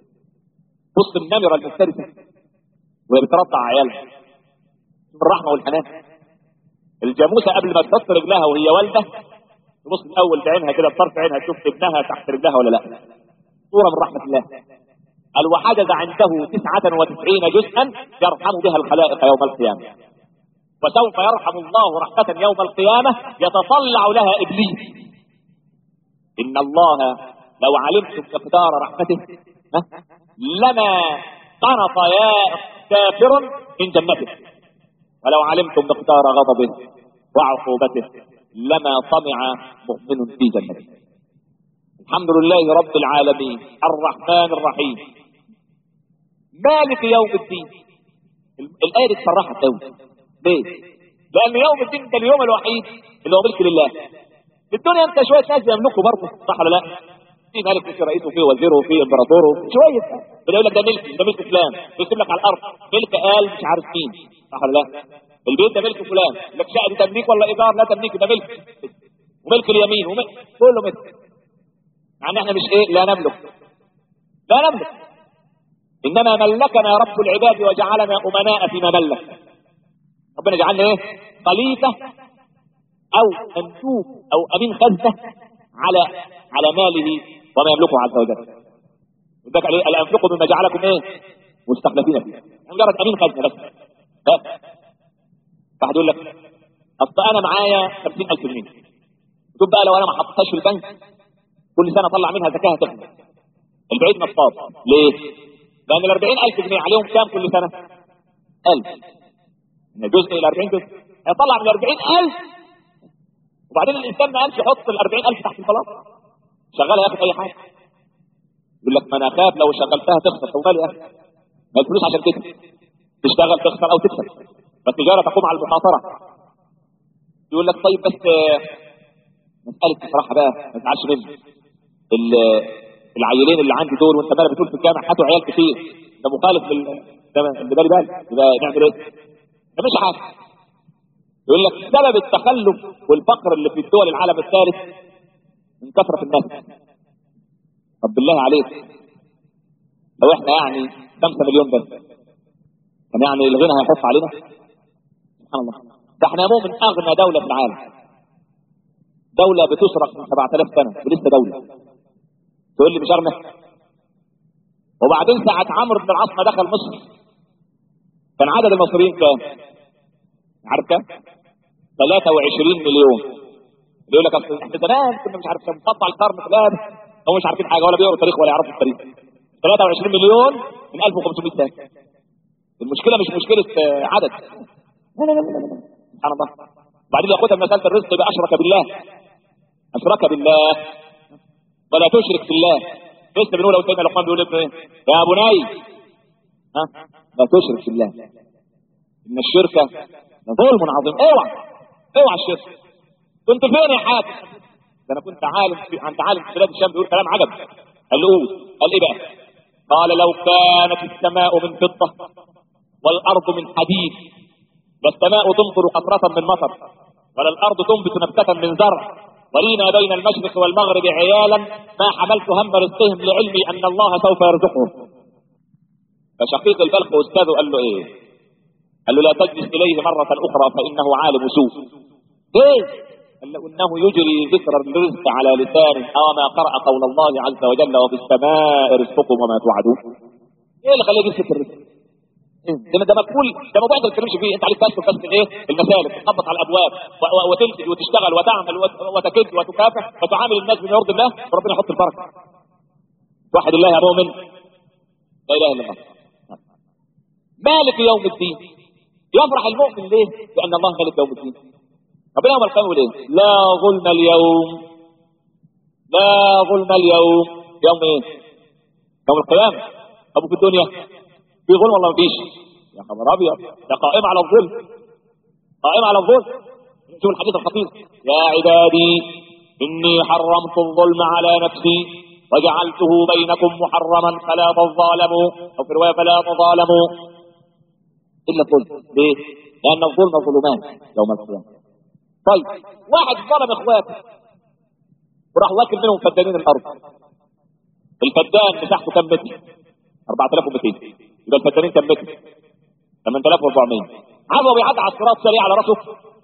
بص النمرة المفترسة وهي بترضع عيالها من الرحمة والحنان الجاموسة قبل ما تحط رجلها وهي والدة تبص الأول بعينها كده بطرف عينها تشوف ابنها تحت رجلها ولا لا صورة من رحمة الله قال وحجز عنده تسعة وتسعين جزءا يرحم بها الخلائق يوم القيامة وسوف يرحم الله رحمة يوم القيامة يتطلع لها إبليس إن الله لو علمتم مقدار رحمته ها، لما قنط يا كافر من جنته ولو علمتم مقدار غضبه وعقوبته لما طمع مؤمن في جنته الحمد لله رب العالمين الرحمن الرحيم مالك يوم الدين ال- الآية دي تصرحت قوي ليه؟ لأن يوم الدين ده اليوم الوحيد اللي هو ملك لله في الدنيا انت شوية ناس يملكوا برضه صح ولا لا؟ في ملك وفي رئيس وفي وزير وفي امبراطور شوية بيقول لك ده ملك ده ملك فلان يكتب لك على الأرض ملك قال مش عارف مين صح ولا لا؟ البيت ده ملك فلان لك شقة دي تمليك ولا إيجار لا تمليك ده ملك وملك اليمين وملك كله ملك مع ان احنا مش ايه لا نملك لا نملك انما ملكنا رب العباد وجعلنا امناء فيما ملك ربنا جعلنا ايه خليفه او مندوب او امين خزنه على على ماله وما يملكه عز وجل وذلك عليه الا انفقوا مما جعلكم ايه مستخلفين فيه مجرد امين خزنه بس بس واحد يقول لك اصل انا معايا 50000 جنيه تقول بقى لو انا ما حطيتهاش في البنك كل سنه اطلع منها زكاه تخلص البعيد نصاب ليه؟ لان ال 40000 جنيه عليهم كام كل سنه؟ 1000 من جزء الى 40 جزء هيطلع من ال 40000 وبعدين الانسان ما قالش يحط ال 40000 تحت البلاط شغالها ياخد اي حاجه يقول لك ما انا اخاف لو شغلتها تخسر طب مالي يا اخي ما الفلوس عشان كده تشتغل تخسر او تكسب فالتجاره تقوم على المخاطره يقول لك طيب بس آه، مساله بصراحه بقى ما تزعلش مني ال- العيلين اللي عندي دول وانت مالك بتقول في الجامع هاتوا عيال كتير ده مخالف لل ده اللي بالي بالي يبقى نعمل ايه؟ ده مش حاجه يقول لك سبب التخلف والفقر اللي في الدول العالم الثالث من كثره الناس طب بالله عليك لو احنا يعني 5 مليون بس كان يعني الغنى هيحط علينا سبحان الله ده احنا مو من اغنى دوله في العالم دولة بتصرف من 7000 سنة ولسه دولة تقول لي مش أغنى وبعدين ساعة عمرو بن العاص ما دخل مصر كان عدد المصريين كام؟ عارف كام؟ 23 مليون اللي يقول لك اصل احنا زمان كنا مش عارف كام مقطع القرن فلان هم مش عارفين حاجة ولا بيقروا تاريخ ولا يعرفوا التاريخ 23 مليون من 1500 سنة المشكلة مش مشكلة آه، عدد لا لا لا لا لا. سبحان الله بعدين ياخدها من مسألة الرزق يبقى أشرك بالله أشرك بالله ولا تشرك بالله لسه بنقول لو سيدنا لقمان بيقول لابنه ايه يا بني ها لا تشرك بالله ان الشرك ظلم عظيم اوعى اوعى الشرك كنت فين يا حاتم ده انا كنت عالم في عند عالم في بلاد الشام بيقول كلام عجب قال له قول قال ايه بقى قال لو كانت السماء من فضه والارض من حديد والسماء تمطر قطره من مطر ولا الارض تنبت نبته من زرع ولينا بين المشرق والمغرب عيالا ما حملت هم رزقهم لعلمي ان الله سوف يرزقهم فشقيق البلخ استاذه قال له ايه قال له لا تجلس اليه مره اخرى فانه عالم سوء ايه قال له انه يجري ذكر الرزق على لسانه او ما قرأ قول الله عز وجل وفي السماء رزقكم وما توعدون ايه اللي خليه يجلس الرزق ده ده مقبول ده موضوع انت ما تتكلمش فيه انت عليك بس بس ايه المسالك تخبط على الابواب و- و- وتنتج وتشتغل وتعمل وت- وتكد وتكافح وتعامل الناس بما يرضي الله وربنا يحط البركه توحد الله يا مؤمن لا اله الا الله مالك يوم الدين يفرح المؤمن ليه؟ لان الله مالك يوم الدين ربنا يوم القيامه يقول ايه؟ لا ظلم اليوم لا ظلم اليوم يوم ايه؟ يوم القيامه ابو في الدنيا في ظلم ولا مفيش؟ يا خبر ابيض ده قائم على الظلم قائم على الظلم شوف الحديث الخطير يا عبادي اني حرمت الظلم على نفسي وجعلته بينكم محرما فلا تظالموا او في روايه فلا تظالموا الا الظلم ليه؟ لان الظلم ظلمات يوم القيامه طيب واحد ظلم اخواته وراح واكل منهم فدانين الارض الفدان مساحته كم متر 4200 يبقى الفدانين كم متر 8400 عضو بيعدي على الصراط سريع على راسه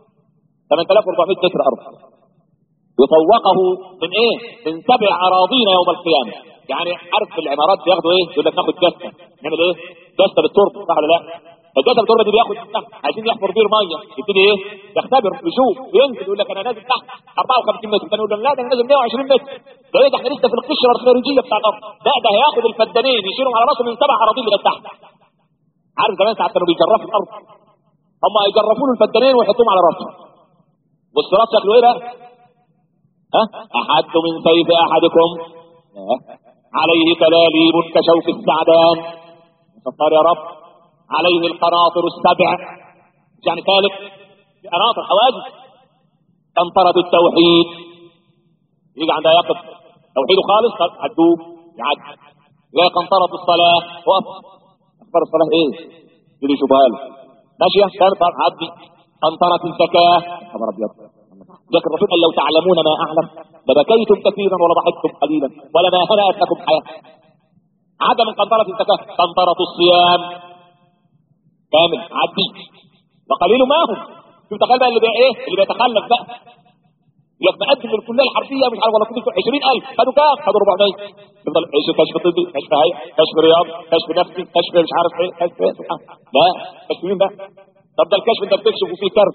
8400 متر ارض يطوقه من ايه من سبع اراضين يوم القيامه يعني عارف في العمارات بياخدوا ايه يقول لك ناخد جثه نعمل ايه جثه بالتربه صح ولا لا الجثه بالتربه دي بياخد تحت عايزين يحفر بير ميه يبتدي ايه يختبر يشوف ينزل يقول لك انا نازل تحت 54 متر الثاني يقول له لا ده انا نازل 120 متر ده ايه ده احنا لسه في القشره الخارجيه بتاع الارض لا ده هياخد الفدانين يشيلهم على راسه من سبع اراضين لغايه تحت عارف زمان ساعات كانوا بيجرفوا الارض هم يجرفوا له الفدانين ويحطوهم على راسه والصراط شكله ايه بقى؟ ها؟ أحد من سيف أحدكم لا. عليه كلاليب كشوك السعدان فقال يا رب عليه القناطر السبع يعني ثالث قناطر حواجز قنطرة التوحيد يجي عندها يقف توحيده خالص عدوه يعد لا قنطرة الصلاة وقف أخبار الصلاة إيه؟ يجي يشوفها له ماشية كانت عدي قنطرة الزكاة خبر أبيض لكن الرسول قال لو تعلمون ما اعلم لبكيتم كثيرا ولضحكتم قليلا ولما هنأت لكم حياه عدم قنطرة الزكاة قنطرة الصيام كامل عدي وقليل ما هم شوف تخيل بقى اللي بقى ايه اللي بيتخلف بقى يقول لك مقدم للكليه الحربيه مش عارف ولا كنت 20000 خدوا كام؟ خدوا 400 يفضل يعيشوا كشف طبي كشف هيئه كشف رياض كشف نفسي كشف مش عارف ايه كشف ايه سبحان لا كشف مين بقى؟ طب ده الكشف انت بتكشف وفيه كرب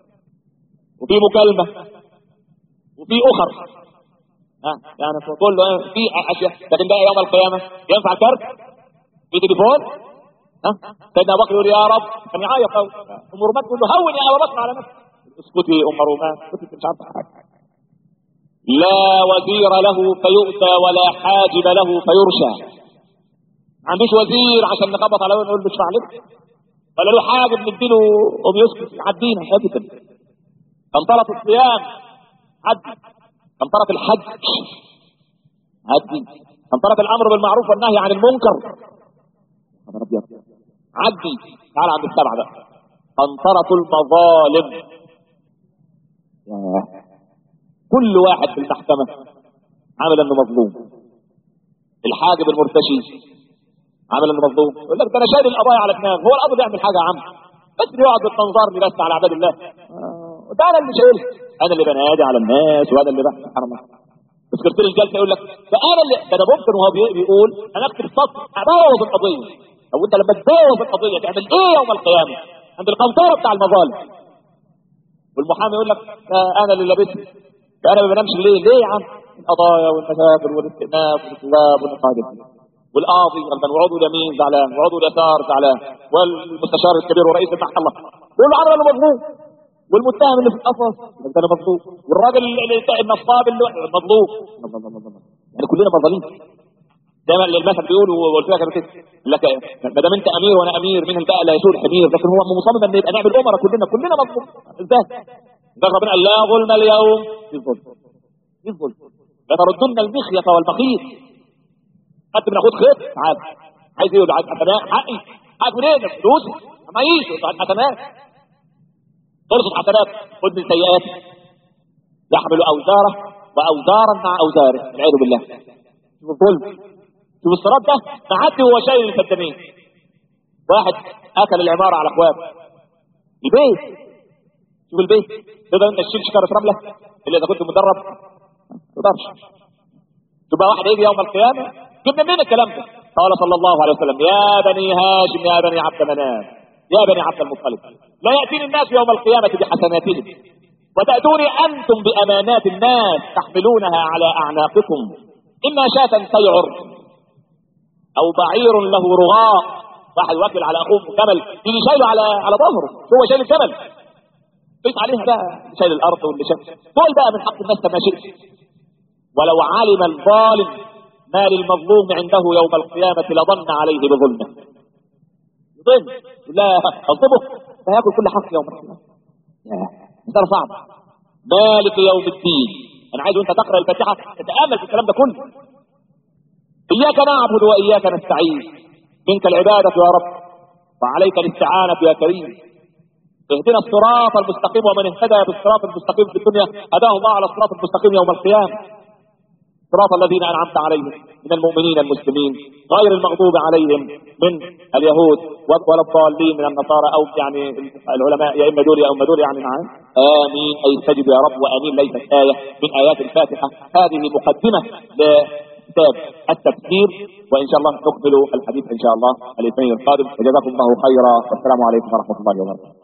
وفي مكالمة وفي أخر ها يعني تقول له في أشياء لكن بقى يوم القيامة ينفع كارت في تليفون ها سيدنا أبو بكر يقول يا رب كان يعيط قوي أم رومان تقول له هون يا أبو بكر على نفسك اسكتي يا أم رومان اسكتي مش عارفة حاجة لا وزير له فيؤتى ولا حاجب له فيرشى ما عندوش وزير عشان نخبط على نقول له اشفع لك ولا له حاجب نديله وبيسكت عدينا حياتي كده قنطرة الصيام عدي قنطرة الحج عدي قنطرة الأمر بالمعروف والنهي عن المنكر خبر أبيض عدي تعال عند السبعة بقى قنطرة المظالم ياه. كل واحد في المحكمة عامل انه مظلوم الحاجب المرتشي عامل انه مظلوم يقول لك ده انا شايل القضايا على دماغي هو القاضي بيعمل حاجه يا عم بس بيقعد بالتنظار لي بس على عباد الله آه، ده انا اللي شايلها انا اللي بنادي على الناس وانا اللي بحث سبحان الله سكرتير الجلسه يقول لك ده انا اللي ده انا ممكن وهو بي- بيقول انا اكتب سطر ابوظ القضيه او انت لما تبوظ القضيه تعمل ايه يوم القيامه عند القنطره بتاع المظالم والمحامي يقول لك آه، انا اللي لابسها ده انا ما بنامش الليل ليه يا عم القضايا والمشاكل والاستئناف والاستجاب والنقاده والقاضي غلبان وعضو اليمين زعلان وعضو اليسار زعلان والمستشار الكبير ورئيس المحكمه كل عمل اللي مظلوم والمتهم اللي في القفص يبقى ده انا مظلوم والراجل اللي- اللي- النصاب اللي مظلوم يعني كلنا مظالم زي ما المثل بيقول وقلت لك قبل كده لك ما دام انت امير وانا امير مين بقى لا يسود حمير لكن هو مصمم ان يبقى نعمل امراء كلنا كلنا مظلوم ازاي؟ ده ربنا قال لا ظلم اليوم في الظلم في الظلم لتردن المخيط والمخيط خدت من اخوك خيط تعال عايز ايه عايز حسنات حقي حقك منين فلوس ما يعيش عايز حسنات خلصت حسنات خد من سيئات يحمل اوزاره واوزارا مع اوزاره والعياذ بالله شوف الظلم شوف الصراط ده معدي وهو شايل الفدانين واحد اكل العماره على اخواته البيت شوف البيت تقدر انت تشيل شكاره رمله الا اذا كنت مدرب ما تقدرش تبقى واحد يجي يوم القيامه جبنا منين الكلام ده قال صلى الله عليه وسلم يا بني هاشم يا بني عبد مناف يا بني عبد المطلب لا ياتيني الناس يوم القيامه بحسناتهم وتاتوني انتم بامانات الناس تحملونها على اعناقكم اما شاة تيعر او بعير له رغاء واحد واكل على اخوه جمل يجي شايله على على ظهره هو شايل الجمل قيس عليها بقى شايل الارض واللي شايل دول بقى من حق الناس كما شئت ولو علم الظالم ما للمظلوم عنده يوم القيامة لظن عليه بظلمه يظن لا اظلمه فياكل كل حق يوم القيامة ده صعب مالك يوم الدين انا عايز وانت تقرا الفاتحه تتامل في الكلام ده كله اياك نعبد واياك نستعين منك العباده يا رب وعليك الاستعانه يا كريم اهدنا الصراط المستقيم ومن اهتدى بالصراط المستقيم في الدنيا هداه الله على الصراط المستقيم يوم القيامه صراط الذين انعمت عليهم من المؤمنين المسلمين غير المغضوب عليهم من اليهود ولا الضالين من النصارى او يعني العلماء يا اما دول يا اما دول يعني معاهم امين اي استجب يا رب وامين ليست ايه من ايات الفاتحه هذه مقدمه لكتاب التفسير وان شاء الله نكمل الحديث ان شاء الله الاثنين القادم وجزاكم الله خيرا والسلام عليكم ورحمه الله وبركاته